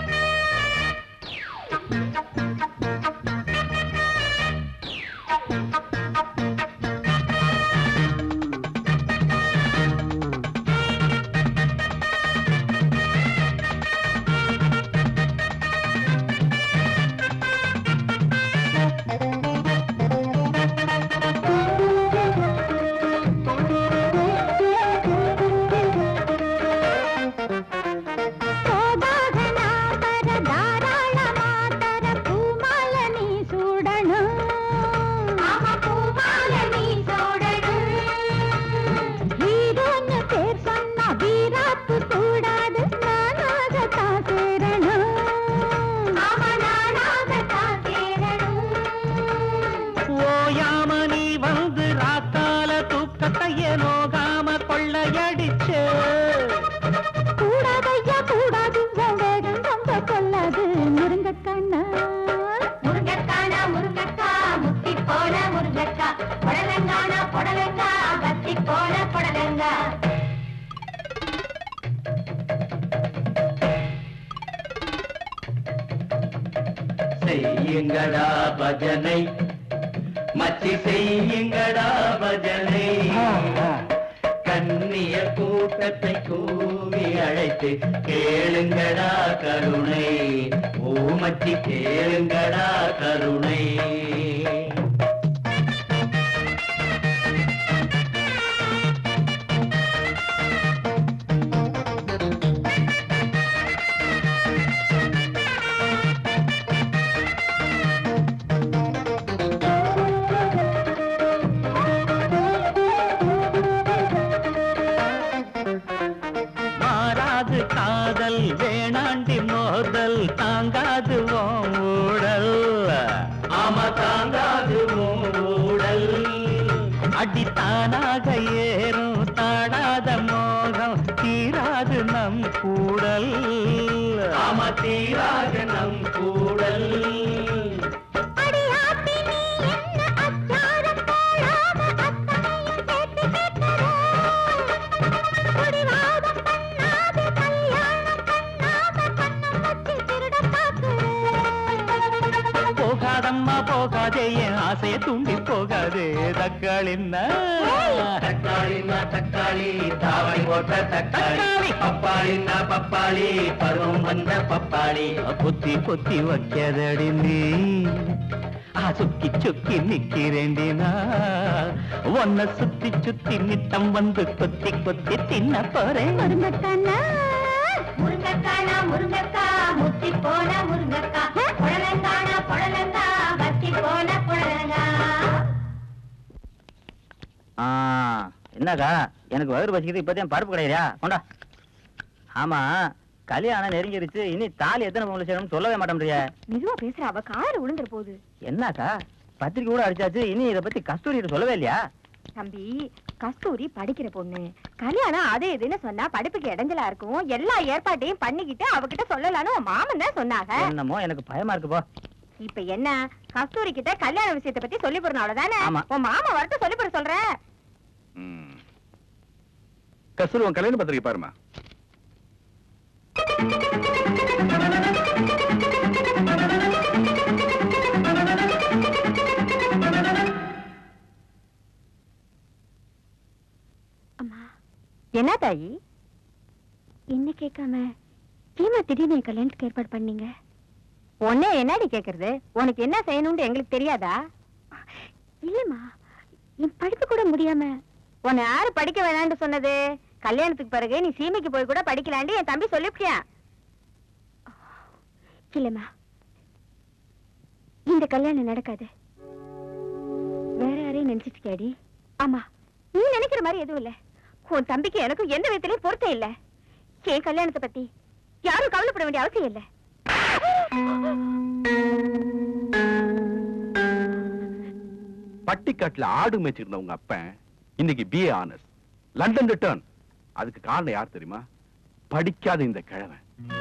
சோபாகனாபர தாராளமாதர பூமால நீ சூடணும் ஆமா பூமால நீ சூடணும் ஹீரோன்னு பேர் சொன்னா வீராப்பு கூடாது நானாகத்தான் சேரணும் ஆமா நானாகத்தான் சேரணும் ஓயாம நீ வந்து ராத்தால தூக்கத்தையே நோகாம கொள்ளையடிச்ச கூடாதையா கூடாது உன் வேகம் ரொம்ப கொள்ளாது முருங்கக்கண்ணா முருங்கக்கானா முருங்கக்கா முத்தி போன முருங்கக்கா புடலங்கானா புடலங்கா கத்தி போன புடலங்கா செய்யுங்கடா பஜனை மச்சி செய்யுங்கடா பஜனை கண்ணிய கூட்டத்தை கூவி அழைத்து கேளுங்கடா கருணை ஓ மச்சி கேளுங்கடா கருணை மாறாது காதல் வேணாண்டி மோதல் தாங்காது உன் ஊடல் ஆமா தாங்காது உன் ஊடல் அடி தானாக ஏறும் தாடாத மோகம் தீராது நம் கூடல் ஆமா தீராக நம் கூடல் அடியாத்தி நீ என்ன அச்சாரம் போடாம அத்தனையும் சேர்த்து கேட்கிறே குடிவாதம் பண்ணாது கல்யாணம் பண்ணாம கண்ணம் வச்சு திருட பார்க்கிறேன் போகாதம்மா போக நெஞ்சை என் ஆசைய தூண்டி போகாது தக்காளின்னா தக்காளின்னா தக்காளி தாவணி போட்ட தக்காளி பப்பாளின்னா பப்பாளி பருவம் வந்த பப்பாளி பொத்தி பொத்தி வைக்காதடி நீ ஆ சுக்கி சுக்கி நிக்கிறேண்டினா உன்னை சுத்தி சுத்தி நித்தம் வந்து கொத்தி கொத்தி தின்ன போறேன் முருங்கக்கானா முருங்கக்கானா முருங்கக்கா முத்தி போன முருங்கக்கா புடலங்கானா புடலங்கா வத்தி போன புடலங்கா என்னக்கா எனக்கு வயிறு பசிக்குது இப்பதான் பருப்பு கிடையா கொண்டா ஆமா கல்யாணம் நெருங்கிருச்சு இனி தாலி எத்தனை பொங்கல் செய்யணும்னு சொல்லவே மாட்டேன்றிய மெதுவா பேசுற அவ கால விழுந்துற போகுது என்னக்கா பத்திரிக்கை கூட அடிச்சாச்சு இனி இத பத்தி கஸ்தூரி சொல்லவே இல்லையா தம்பி கஸ்தூரி படிக்கிற பொண்ணு கல்யாணம் அது இதுன்னு சொன்னா படிப்புக்கு இடைஞ்சலா இருக்கும் எல்லா ஏற்பாட்டையும் பண்ணிக்கிட்டு அவகிட்ட சொல்லலாம்னு உன் மாமன் தான் சொன்னாங்க என்னமோ எனக்கு பயமா இருக்கு போ இப்ப என்ன கஸ்தூரி கிட்ட கல்யாண விஷயத்தை பத்தி சொல்லி போறணும் அவ்வளவுதானே ஆமா. உன் மாமா வரட்டும் சொல்லி போற சொல்றேன் கஸ்தூரி உன் கல்யாண பத்திரிக்கை பாருமா அம்மா என்ன தாயி என்ன கேட்காம ஏமா திடீர்னு என் கல்யாணத்துக்கு ஏற்பாடு பண்ணீங்க உன்னை என்னடி கேக்குறது உனக்கு என்ன செய்யணும்னு எங்களுக்கு தெரியாதா இல்லம்மா என் படிப்பு கூட முடியாம உன்னை யாரு படிக்க வேணாம்னு சொன்னது கல்யாணத்துக்கு பிறகு நீ சீமைக்கு போய் கூட படிக்கலாண்டி என் தம்பி சொல்லிவிட்டியா இல்லம்மா இந்த கல்யாணம் நடக்காது வேற யாரையும் நினைச்சிட்டு இருக்கியாடி ஆமா நீ நினைக்கிற மாதிரி எதுவும் இல்ல உன் தம்பிக்கு எனக்கும் எந்த விதத்திலயும் பொருத்தம் இல்ல என் கல்யாணத்தை பத்தி யாரும் கவலைப்பட வேண்டிய அவசியம் இல்ல பட்டிக்காட்டுல ஆடு மேய்ச்சிருந்த உங்க அப்பன் இன்னைக்கு பிஏ ஆனர்ஸ் லண்டன் ரிட்டர்ன் அதுக்கு காரணம் யார் தெரியுமா படிக்காத இந்த கிழவன்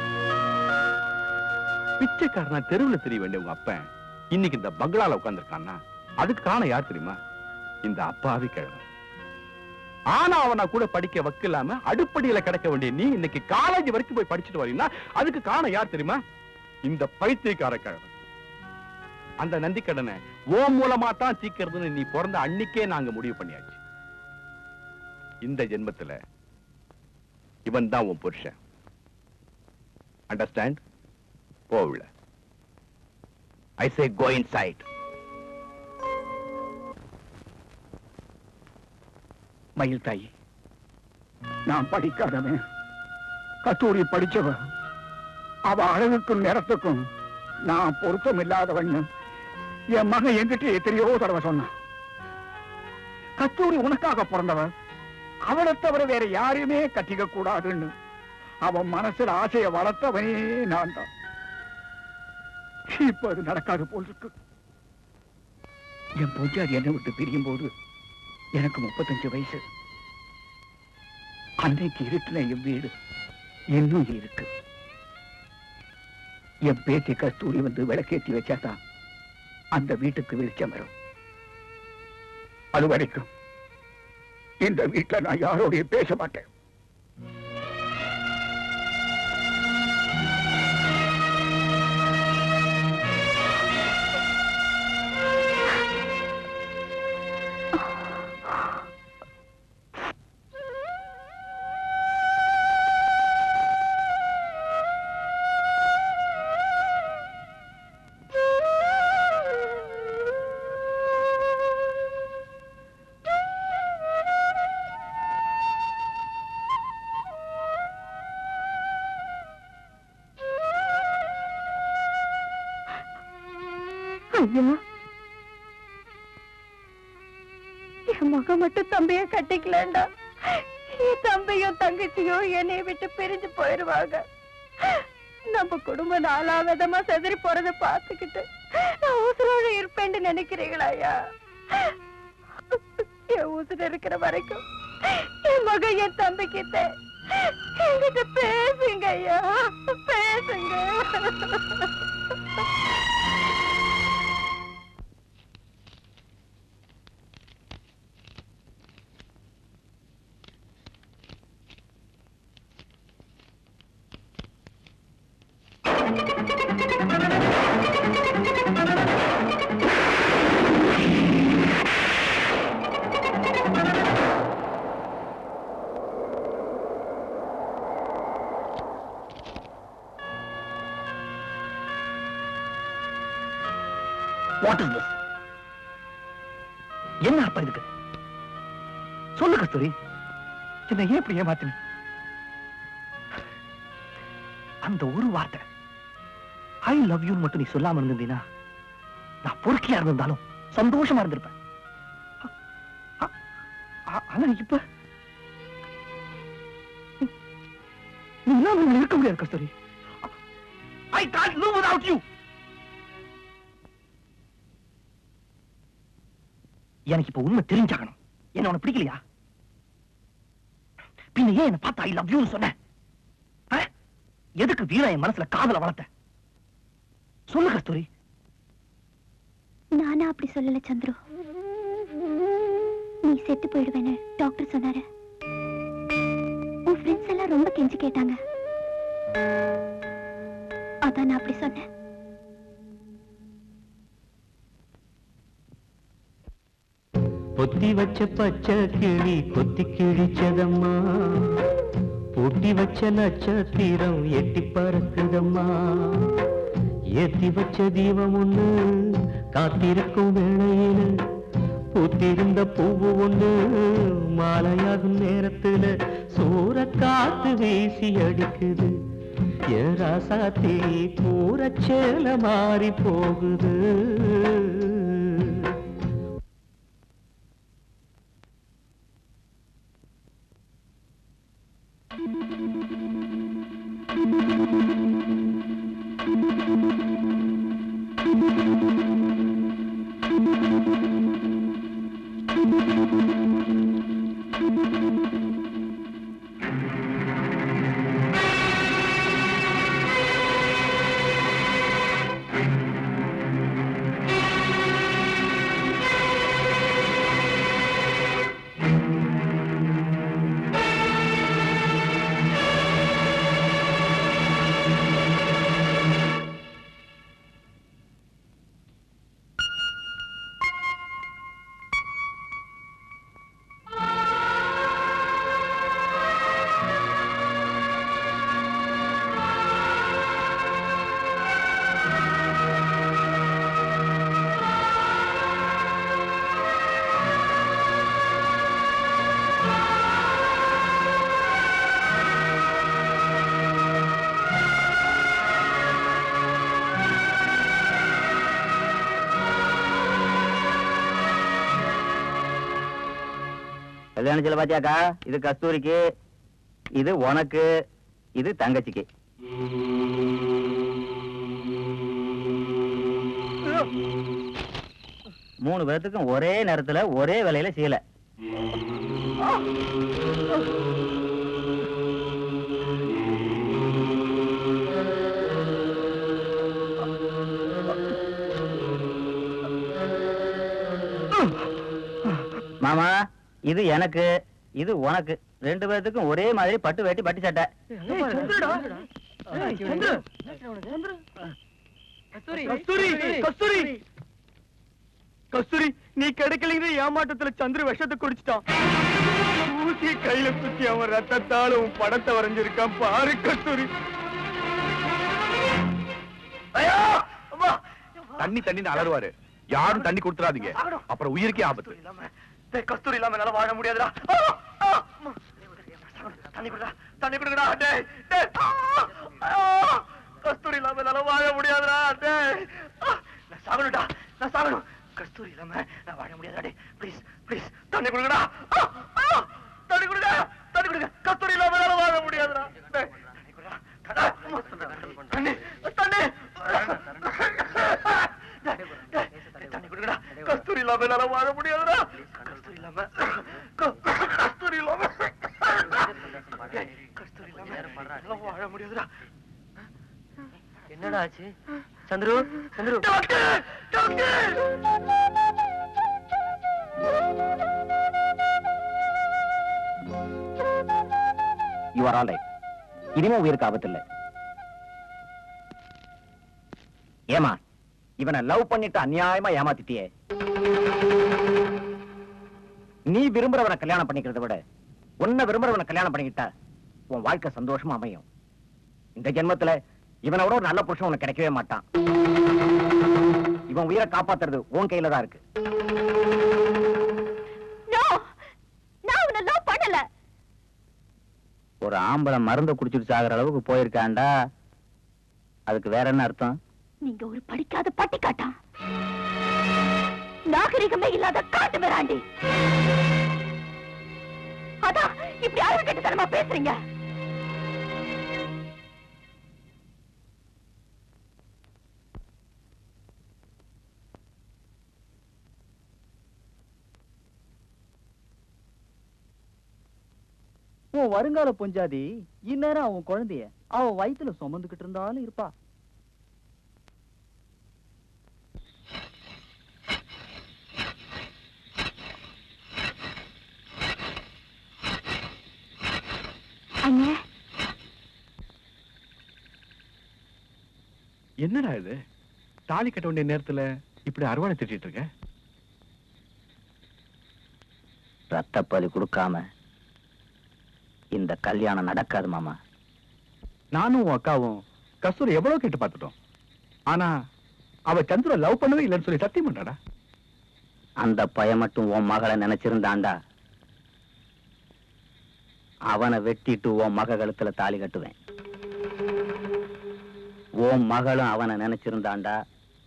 பிச்சைக்காரனா தெருவுல தெரிய வேண்டிய உங்க அப்பன் இன்னைக்கு இந்த பங்களால உட்கார்ந்திருக்கான்னா அதுக்கு காரணம் யார் தெரியுமா இந்த அப்பாவி கிழவன் ஆனா அவனா கூட படிக்க வக்கில்லாம அடுப்படியில கிடைக்க வேண்டிய நீ இன்னைக்கு காலேஜ் வரைக்கும் போய் படிச்சுட்டு வரீங்கன்னா அதுக்கு காரணம் யார் தெரியுமா இந்த பைத்தியக்கார கிழவன் அந்த நந்திக்கடனை ஓ மூலமா தான் தீக்கிறதுன்னு நீ பிறந்த அன்னைக்கே நாங்க முடிவு பண்ணியாச்சு இந்த ஜென்மத்துல இவன் தான் உன் புருஷன் அண்டர்ஸ்டாண்ட் போவில ஐ சே கோ இன் சைட் மயில் தாயி நான் படிக்காதவன் கத்தூரி படிச்சவன் அவ அழகுக்கும் நிறத்துக்கும் நான் பொருத்தம் இல்லாதவன் என் மகன் என்கிட்ட எத்தனையோ தடவை சொன்னான் கத்தூரி உனக்காக பிறந்தவன் அவளை தவிர வேற யாரையுமே கட்டிக்க கூடாதுன்னு அவன் மனசுல ஆசையை வளர்த்தவனே நான் தான் இப்ப அது நடக்காது போல் இருக்கு என் பூஜாரி என்னை விட்டு பிரியும் போது எனக்கு முப்பத்தஞ்சு வயசு அன்னைக்கு இருட்டுல என் வீடு இன்னும் இருக்கு என் பேத்தி கஸ்தூரி வந்து விளக்கேத்தி வச்சாதான் அந்த வீட்டுக்கு வெளிச்சம் வரும் அது வரைக்கும் இந்த வீட்டுல நான் யாரோடையும் பேச மாட்டேன் ஐயா என் மகன் மட்டும் தம்பிய கட்டிக்கலண்டா என் தம்பியும் தங்கச்சியும் என்னைய விட்டு பிரிஞ்சு போயிருவாங்க நம்ம குடும்பம் நாலா விதமா செதறி போறத பாத்துக்கிட்டு நான் உசுரோட இருப்பேன்னு நினைக்கிறீங்களா ஐயா என் உசுர இருக்கிற வரைக்கும் என் மகன் என் தம்பி கிட்ட என்கிட்ட பேசுங்க ஐயா பேசுங்க வாட் இஸ் திஸ் என்ன அர்த்தம் இதுக்கு சொல்லு கஸ்தூரி என்ன ஏன் இப்படி ஏமாத்தின அந்த ஒரு வார்த்தை ஐ லவ் யூ மட்டும் நீ சொல்லாம இருந்திருந்தீனா நான் பொறுக்கியா இருந்திருந்தாலும் சந்தோஷமா இருந்திருப்பேன் அ- அ- ஆனா இப்ப நீ இல்லாம என்னால இருக்க முடியாது Kasthuri I can't live without you எனக்கு இப்ப உண்மை தெரிஞ்சாகணும் என்ன உனக்கு பிடிக்கலையா பின்ன ஏன் என்ன பார்த்து ஐ லவ் யூ சொன்ன ஆ? எதுக்கு வீரா என் மனசுல காதல வளர்த்த சொல்லு கஸ்தூரி நானா அப்படி சொல்லல சந்துரு நீ செத்து போயிடுவேன்னு டாக்டர் சொன்னாரு உன் ஃப்ரெண்ட்ஸ் எல்லாம் ரொம்ப கெஞ்சி கேட்டாங்க அதான் நான் அப்படி சொன்னேன் பொத்தி வச்ச பச்சை கிளி கொத்தி கிழிச்சதம்மா பூட்டி வச்ச நட்சத்திரம் எட்டி பறக்குதம்மா ஏத்தி வச்ச தீபம் ஒண்ணு காத்திருக்கும் வேளையில பூத்திருந்த பூவு ஒண்ணு மாலையாகும் நேரத்துல சூற காத்து வீசி அடிக்குது ஏ ராசாத்தி கூரச்சேல மாறி போகுது கல்யாணத்துல பாத்தியாக்கா இது கஸ்தூரிக்கு இது உனக்கு இது தங்கச்சிக்கு மூணு பேர்த்துக்கும் ஒரே நேரத்துல ஒரே வேலையில செய்யல மாமா இது எனக்கு இது உனக்கு ரெண்டு பேர்த்துக்கும் ஒரே மாதிரி பட்டு வேட்டி பட்டு சட்டை கஸ்தூரி கஸ்தூரி கஸ்தூரி நீ கிடைக்கலைங்கிற ஏமாற்றத்துல சந்திர விஷத்தை குடிச்சிட்டான் ஊசிய கையில குத்தி அவன் ரத்தத்தால உன் படத்தை வரைஞ்சிருக்கான் பாரு கஸ்தூரி ஐயோ அம்மா தண்ணி தண்ணின்னு அலறுவாரு யாரும் தண்ணி கொடுத்துறாதீங்க அப்புறம் உயிருக்கே ஆபத்து இல்லாம டேய், கஸ்தூரி இல்லாம என்னால வாழ முடியாதுடா ஆ, ஆ, அம்மா. தண்ணி குடுடா தண்ணி குடுங்கடா டேய் டேய் ஆ, ஆ, கஸ்தூரி இல்லாம என்னால வாழ முடியாதுடா டேய் ஆ, நான் சாகணும்டா நான் சாகணும் கஸ்தூரி இல்லாம நான் வாழ முடியாதுடா டேய் ப்ளீஸ் ப்ளீஸ் தண்ணி குடுங்கடா ஆ, ஆ, தண்ணி குடுங்க தண்ணி குடுங்க கஸ்தூரி இல்லாம என்னால வாழ முடியாதுடா டேய் தண்ணி குடுடா தண்ணி தண்ணி தண்ணி டேய், டேய், தண்ணி குடுங்கடா கஸ்தூரி இல்லாம என்னால வாழ முடியாதுடா கஸ்தூரி இல்லாம க- கஸ்தூரி இல்லாம டேய், கஸ்தூரி இல்லாம என்னால வாழ முடியாதுடா என்னடா ஆச்சு Chandru Chandru doctor doctor you are all இனிமே உயிருக்கு ஆபத்து இல்லை ஏமா இவனை லவ் பண்ணிட்டு அநியாயமா ஏமாத்திட்டியே நீ விரும்புறவனை கல்யாணம் பண்ணிக்கிறத விட உன்னை விரும்புறவனை கல்யாணம் பண்ணிக்கிட்டா உன் வாழ்க்கை சந்தோஷமா அமையும் இந்த ஜென்மத்துல இவனை விட ஒரு நல்ல புருஷன் உனக்கு கிடைக்கவே மாட்டான் இவன் உயிரை காப்பாத்துறது உன் கையில தான் இருக்கு நோ நான் உன்னை லவ் பண்ணல ஒரு ஆம்பளை மருந்த குடிச்சிட்டு சாகுற அளவுக்கு போயிருக்காண்டா அதுக்கு வேற என்ன அர்த்தம் நீங்க ஒரு படிக்காத பட்டி காட்டான் நாகரிகமே இல்லாத காட்டு மிராண்டி அதான் இப்படி அறிவு கட்டுத்தனமா பேசுறீங்க உன் வருங்கால பொஞ்சாதி இந்நேரம் அவன் குழந்தைய அவன் வயித்துல சுமந்துகிட்டு இருந்தாலும் இருப்பா அண்ணே என்னடா இது தாலி கட்ட வேண்டிய நேரத்துல இப்படி அறுவாடை திட்டிட்டு இருக்க ரத்த பலி கொடுக்காம இந்த கல்யாணம் நடக்காது மாமா நானும் உன் அக்காவும் கஸ்தூரி எவ்வளவு கேட்டு பார்த்துட்டோம் ஆனா அவ சந்திர லவ் பண்ணவே இல்லைன்னு சொல்லி சத்தியம் பண்ணாடா அந்த பையன் மட்டும் உன் மகளை நினைச்சிருந்தாண்டா அவனை வெட்டிட்டு உன் மக கழுத்துல தாலி கட்டுவேன் உன் மகளும் அவனை நினைச்சிருந்தாண்டா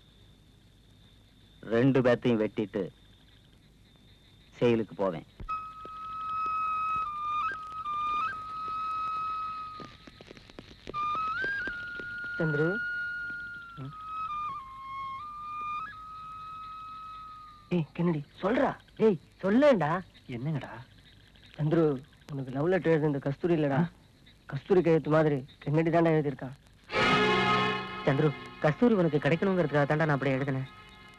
ரெண்டு பேர்த்தையும் வெட்டிட்டு செயலுக்கு போவேன் சந்திரு ஏய் கென்னடி சொல்றா ஏய் சொல்லேன்டா என்னங்கடா சந்துரு உனக்கு லவ் லெட்டர் எழுது இந்த கஸ்தூரி இல்லடா கஸ்தூரி கையெழுத்து மாதிரி கென்னடி தாண்டா எழுதியிருக்கான் சந்துரு கஸ்தூரி உனக்கு கிடைக்கணுங்கிறதுக்காக தாண்டா நான் அப்படி எழுதினேன்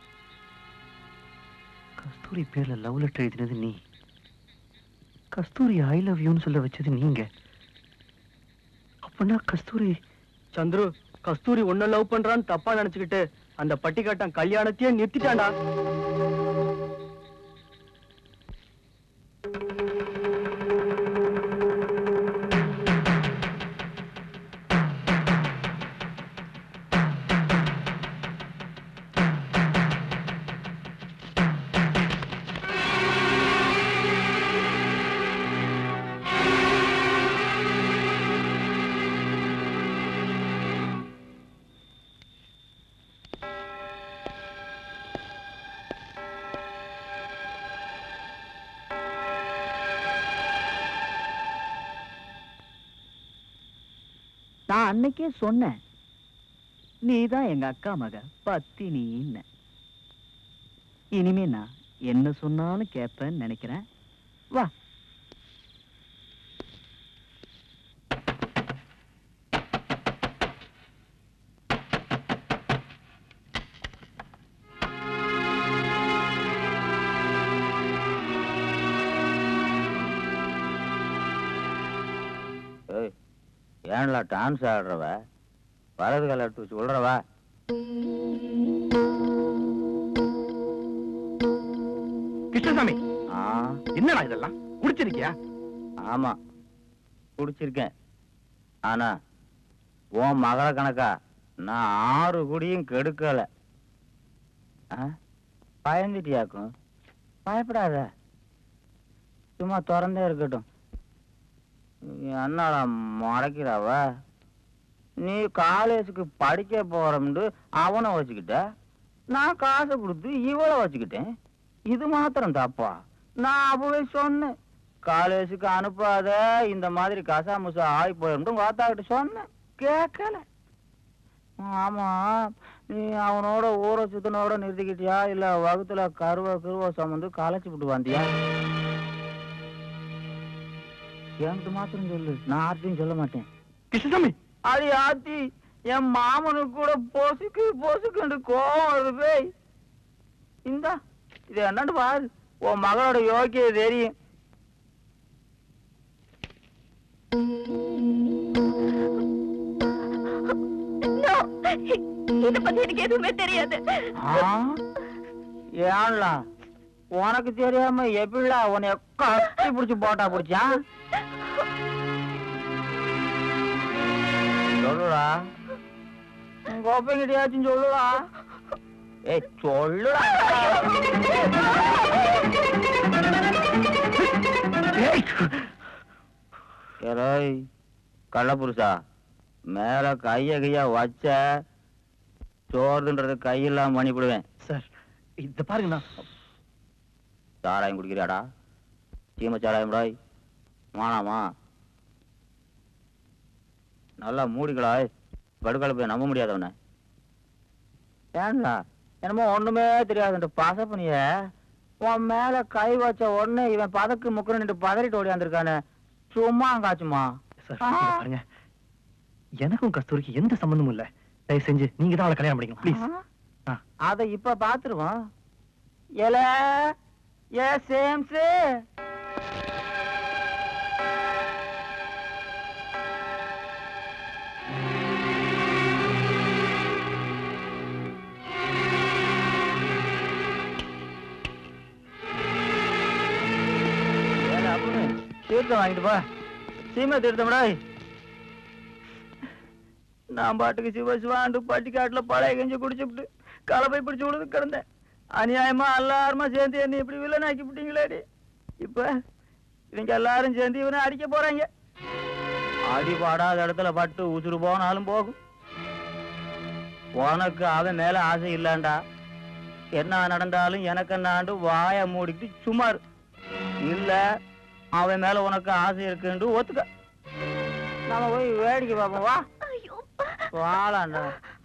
கஸ்தூரி பேர்ல லவ் லெட்டர் எழுதினது நீ கஸ்தூரி ஐ லவ் யூன்னு சொல்ல வச்சது நீங்க அப்படின்னா கஸ்தூரி சந்துரு கஸ்தூரி உன்ன லவ் பண்றான்னு தப்பா நினைச்சுக்கிட்டு அந்த பட்டிக்காட்டான் கல்யாணத்தையே நிறுத்திட்டான்டா நான் அன்னைக்கே சொன்னேன் நீதான் எங்க அக்கா மக பத்தினின்னு இனிமே நான் என்ன சொன்னாலும் கேட்பேன்னு நினைக்கிறேன் வா ஏய் ஏன்லா டான்ஸ் ஆடுறவ வலது கால எடுத்து வச்சு விடுறவா கிருஷ்ணசாமி ஆ என்னடா இதெல்லாம் குடிச்சிருக்கியா ஆமா குடிச்சிருக்கேன் ஆனா உன் மகள கணக்கா நான் ஆறு குடியும் கெடுக்கல ஆ? பயந்துட்டியாக்கும் பயப்படாத சும்மா திறந்தே இருக்கட்டும் என்னடா முறைக்கிறாவ நீ காலேஜுக்கு படிக்க போறோம்னு அவனை வச்சுக்கிட்ட நான் காசை கொடுத்து இவளை வச்சுக்கிட்டேன் இது மாத்திரம் தப்பா நான் அப்பவே சொன்னேன் காலேஜுக்கு அனுப்பாத இந்த மாதிரி கசாமுசா ஆகி போயிடும் வாத்தாக்கிட்ட சொன்னேன் கேட்கல ஆமா நீ அவனோட ஊரை சுத்தனோட நிறுத்திக்கிட்டியா இல்ல வகுத்துல கருவ கருவ சுமந்து களைச்சு விட்டு வந்தியா என்கிட்ட மாத்திரம் சொல்லு நான் யார்ட்டையும் சொல்ல மாட்டேன் கிருஷ்ணசாமி அது ஆத்தி என் மாமனுக்கு கூட பொசுக்கு பொசுக்குன்னு கோவம் வருது பேய் இந்தா இது என்னன்னு பாரு உன் மகளோட யோக்கிய தெரியும் No! இத பத்தி எனக்கு எதுவுமே தெரியாது ஏன்லா உனக்கு தெரியாம எப்படிலா உன்னை கட்டி புடிச்சு போட்டா புடிச்சா சொல்லுடா உங்க ஒப்பங்கிட்டயாச்சும் சொல்லுடா ஏய் சொல்லுடா ஏய் கள்ளப்புருஷா மேல கைய கைய வச்ச சோறுன்றது கையெல்லாம் பண்ணிவிடுவேன் சார் இத பாருங்க நான் சாராயம் குடிக்கிறியாடா சீம சாராயம் டாய் வானாமா நல்லா மூடிக்கலாய் கடுக்கலப்பை நம்ப முடியாதவன ஏன்டா என்னமோ ஒண்ணுமே தெரியாதுன்ற பசப்பனிய உன் மேல கை வச்ச உடனே இவன் பதக்கு முக்குன்னு பதறிட்டு ஓடியாந்துருக்கானே சும்மா காச்சுமா சார் இத பாருங்க எனக்கும் கஸ்தூரிக்கு எந்த சம்பந்தமும் இல்ல தயவு செஞ்சு நீங்க தான் அவளை கல்யாணம் பண்ணிக்கணும் ப்ளீஸ் அத இப்ப பாத்துருவோம் ஏல ஏ சேம்ஸ் தீர்த்தம் வாங்கிட்டு போ சீமை தீர்த்தம்டா நான் பாட்டுக்கு சிவ சிவாண்டு பட்டிக்காட்டுல பழைய கஞ்சி குடிச்சுட்டு கலப்பை பிடிச்சு விழுது கிடந்தேன் அநியாயமா எல்லாருமா சேர்ந்து என்ன இப்படி வில்லனாக்கி விட்டீங்களேடி இப்ப இவங்க எல்லாரும் சேர்ந்து இவனை அடிக்க போறாங்க அடி பாடாத இடத்துல பட்டு உசுறு போனாலும் போகும் உனக்கு அவன் மேல ஆசை இல்லைண்டா என்ன நடந்தாலும் எனக்கு என்னாண்டு வாய மூடிக்கிட்டு சும்மா இரு. இல்ல அவன் மேல உனக்கு ஆசை இருக்குன்னு ஒத்துக்க நாம போய் வேடிக்கை பார்ப்போம் வா வாழாண்டா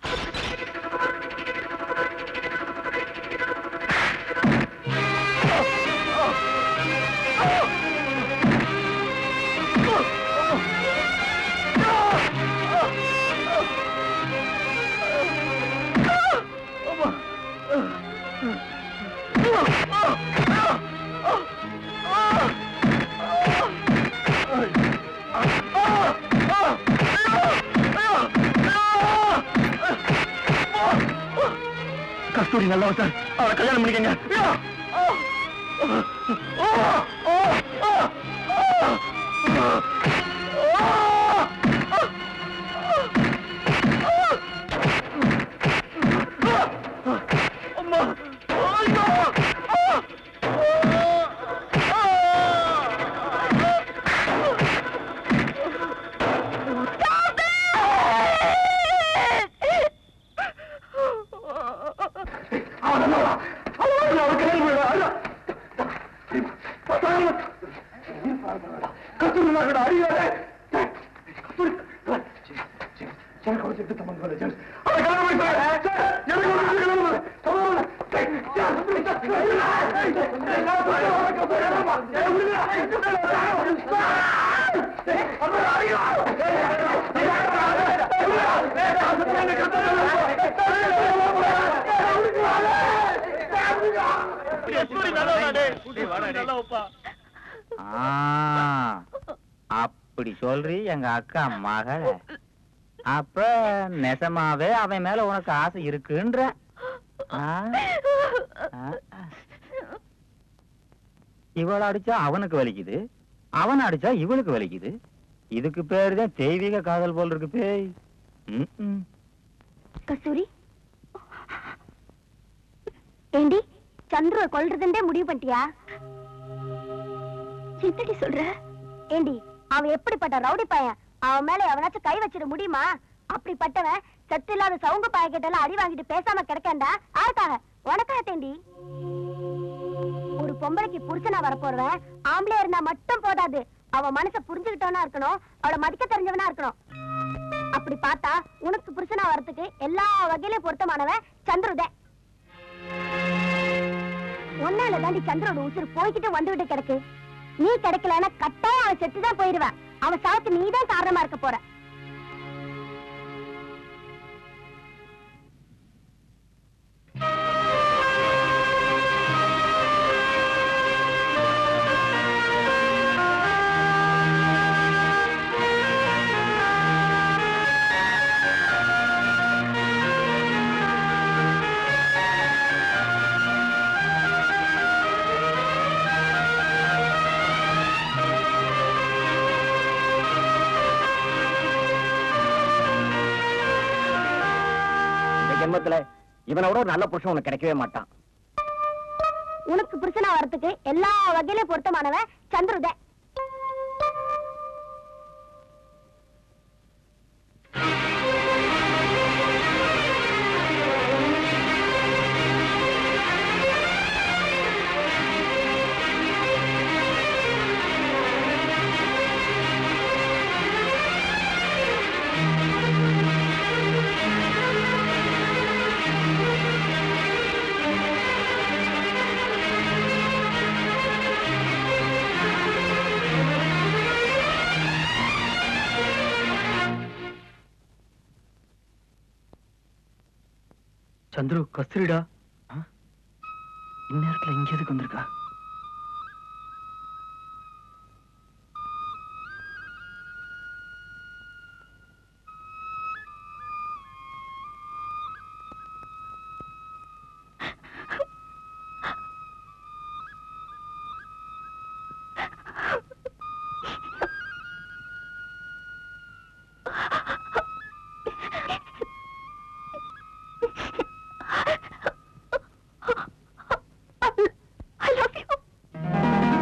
கஸ்தூரி நல்லவ சார் அவளை கல்யாணம் பண்ணிக்கங்க ஆ, அப்படி சொல்றி எங்க அக்கா மகள அப்ப நெசமாவே அவன் மேல உனக்கு ஆசை இருக்குன்ற ஆ? ஆ, ஆ. இவள அடிச்சா அவனுக்கு வலிக்குது அவன் அடிச்சா இவளுக்கு வலிக்குது இதுக்கு பேரு தான் தெய்வீக காதல் போல் இருக்கு பேய் ம், ம். கஸ்தூரி ஏண்டி சந்துருவை கொல்றதுண்டே முடிவு பண்ணிட்டியா என்னடி சொல்ற ஏண்டி அவன் எப்படிப்பட்ட ரவுடி பையன் அவன் மேல எவனாச்சும் கை வச்சிட முடியுமா அப்படிப்பட்டவன் சத்து இல்லாத சவுங்க பாக்கெட் எல்லாம் அடி வாங்கிட்டு பேசாம கிடக்கண்டா யாருக்காக உனக்காக தேண்டி ஒரு பொம்பளைக்கு புருஷனா வரப்போறவன் ஆம்பளை இருந்தா மட்டும் போதாது அவ மனச புரிஞ்சுக்கிட்டவனா இருக்கணும் அவளை மதிக்க தெரிஞ்சவனா இருக்கணும் அப்படி பார்த்தா உனக்கு புருஷனா வரதுக்கு எல்லா வகையிலும் பொருத்தமானவன் சந்துருதே உன்னால தாண்டி சந்திரோட உசுறு போய்கிட்டு வந்துகிட்டு கிடக்கு நீ கிடைக்கலன்னா கட்டாயம் அவன் செத்துதான் போயிருவான் அவன் சாவுக்கு நீதான் காரணமா இருக்க போற இந்த ஜென்மத்துல இவனை விட ஒரு நல்ல புருஷன் உனக்கு கிடைக்கவே மாட்டான் உனக்கு புருஷனா வரதுக்கு எல்லா வகையிலும் பொருத்தமானவன் சந்துருதேன் சந்துரு கஸ்தூரிடா ஆ? இந்நேரத்துல இங்க எதுக்கு வந்திருக்கா I love you.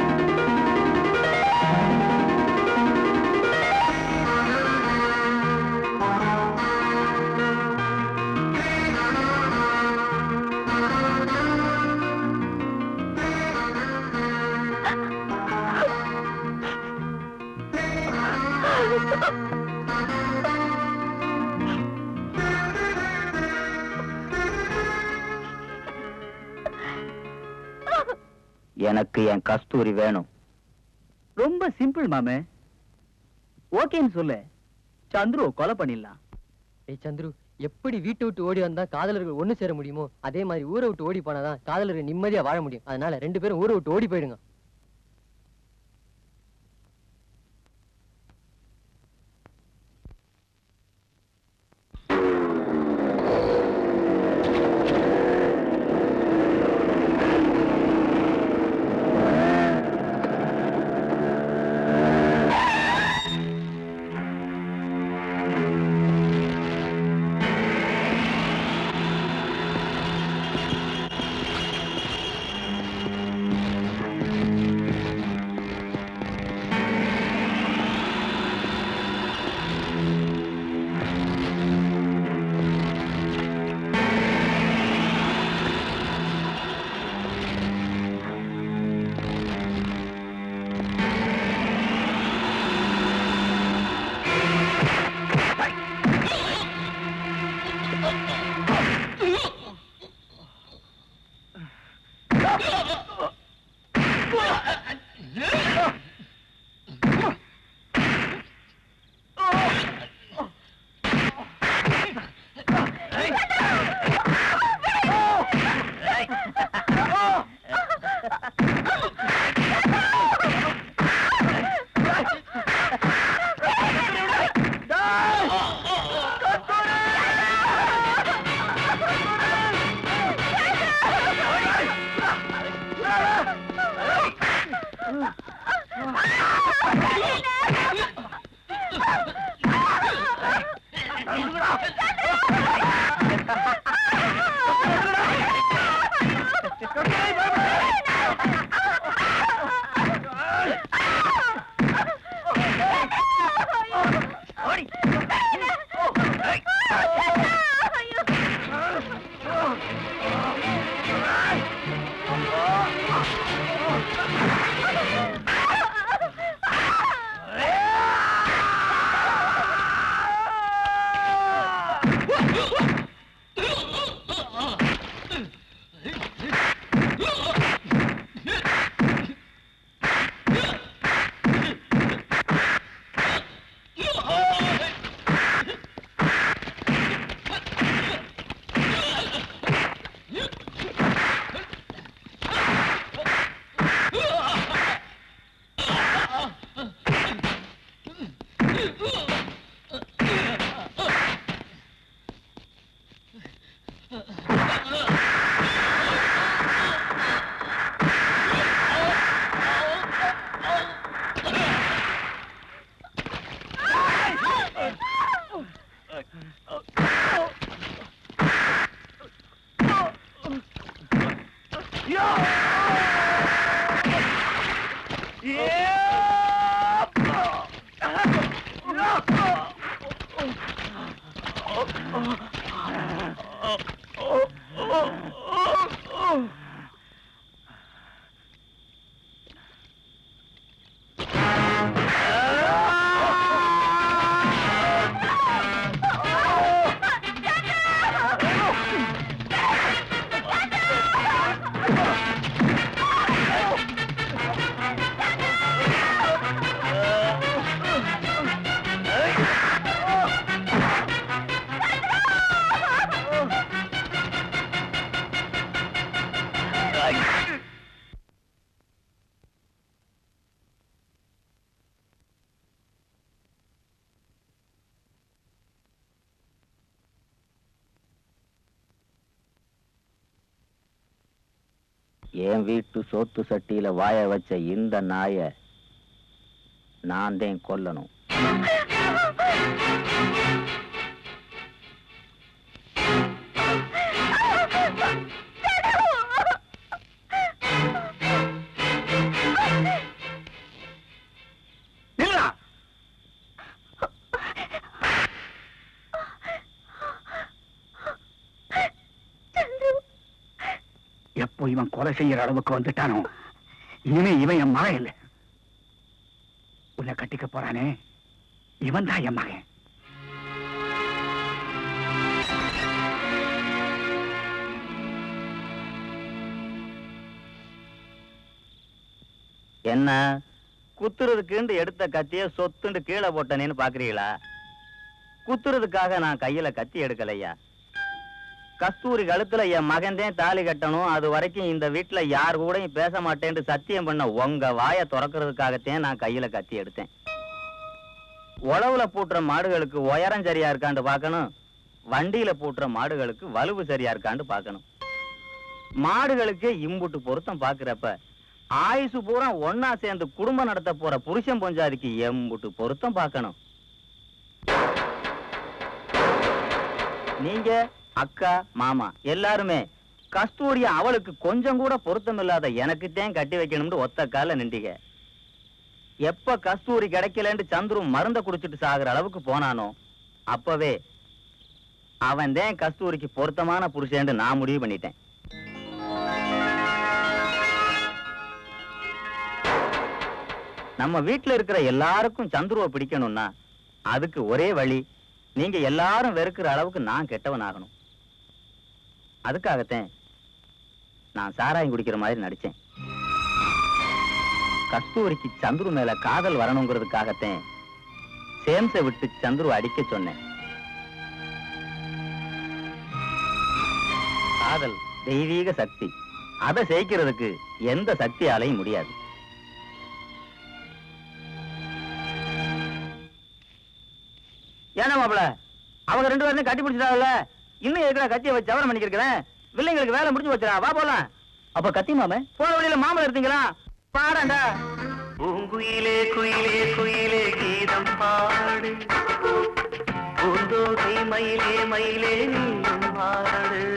எனக்கு என் கஸ்தூரி வேணும் ரொம்ப சிம்பிள் மாமே ஓகேன்னு சொல்லு சந்துரு கொலை பண்ணிடலாம் ஏய் சந்துரு எப்படி வீட்டை விட்டு ஓடி வந்தா காதலர்கள் ஒண்ணு சேர முடியுமோ அதே மாதிரி ஊரை விட்டு ஓடி போனாதான் காதலர்கள் நிம்மதியா வாழ முடியும் அதனால ரெண்டு பேரும் ஊரை விட்டு ஓடி போயிடுங்க என் வீட்டு சோத்து சட்டியில வாய வச்ச இந்த நாய நான் தான் கொல்லணும் நில்லா எப்போ இவன் கொலை செய்யற அளவுக்கு வந்துட்டானோ இனிமே இவன் என் மகன் இல்லை உன்னை கட்டிக்க போறானே இவன் தான் என் மகன் என்ன குத்துறதுக்குண்டு எடுத்த கத்திய சொத்துண்டு கீழே போட்டனேன்னு பாக்குறீங்களா குத்துறதுக்காக நான் கையில கத்தி எடுக்கலையா கஸ்தூரி கழுத்துல என் மகன்தான் தாலி கட்டணும் அது வரைக்கும் இந்த வீட்டுல யார் கூடயும் பேச மாட்டேன்னு சத்தியம் பண்ண உங்க வாயை திறக்கிறதுக்காகத்தான் நான் கையில கத்தி எடுத்தேன் உழவுல பூட்டுற மாடுகளுக்கு உயரம் சரியா இருக்கான்னு பார்க்கணும் வண்டியில பூட்டுற மாடுகளுக்கு வலுவு சரியா இருக்கான்னு பார்க்கணும் மாடுகளுக்கு இம்புட்டு பொருத்தம் பாக்குறப்ப ஆயுசு பூரா ஒன்னா சேர்ந்து குடும்பம் நடத்த போற புருஷன் பொஞ்சாதிக்கு எம்புட்டு பொருத்தம் பார்க்கணும் நீங்க அக்கா மாமா எல்லாருமே கஸ்தூரிய அவளுக்கு கொஞ்சம் கூட பொருத்தம் இல்லாத எனக்குத்தான் கட்டி வைக்கணும்னு ஒத்த கால நின்றீங்க எப்ப கஸ்தூரி கிடைக்கலன்னு சந்துரு மருந்த குடிச்சிட்டு சாகுற அளவுக்கு போனானோ அப்பவே அவன் தான் கஸ்தூரிக்கு பொருத்தமான புருஷன் நான் முடிவு பண்ணிட்டேன் நம்ம வீட்டுல இருக்கிற எல்லாருக்கும் சந்துருவை பிடிக்கணும்னா அதுக்கு ஒரே வழி நீங்க எல்லாரும் வெறுக்கிற அளவுக்கு நான் கெட்டவன் ஆகணும் அதுக்காகத்தான் நான் சாராயம் குடிக்கிற மாதிரி நடிச்சேன் கஸ்தூரிக்கு சந்துரு மேல காதல் வரணுங்கிறதுக்காகத்தான் சேம்ஸை விட்டு சந்துரு அடிக்க சொன்னேன் காதல் தெய்வீக சக்தி அதை ஜெயிக்கிறதுக்கு எந்த சக்தியாலையும் முடியாது ஏன்னா மாப்பிள அவங்க ரெண்டு பேரும் கட்டி பிடிச்சிட்டாங்கல்ல இன்னும் எதுக்குடா கத்தியை வச்சு அவரம் பண்ணிக்கிறேன் வில்லைங்களுக்கு வேலை முடிஞ்சு வச்சுடா வா போலாம் அப்ப கத்தி மாம போன வழியில மாமலை எடுத்தீங்களா பாடாண்டா பூங்குயிலே குயிலே குயிலே கீதம் பாடு பூந்தோகை மயிலே மயிலே நீயும் பாடு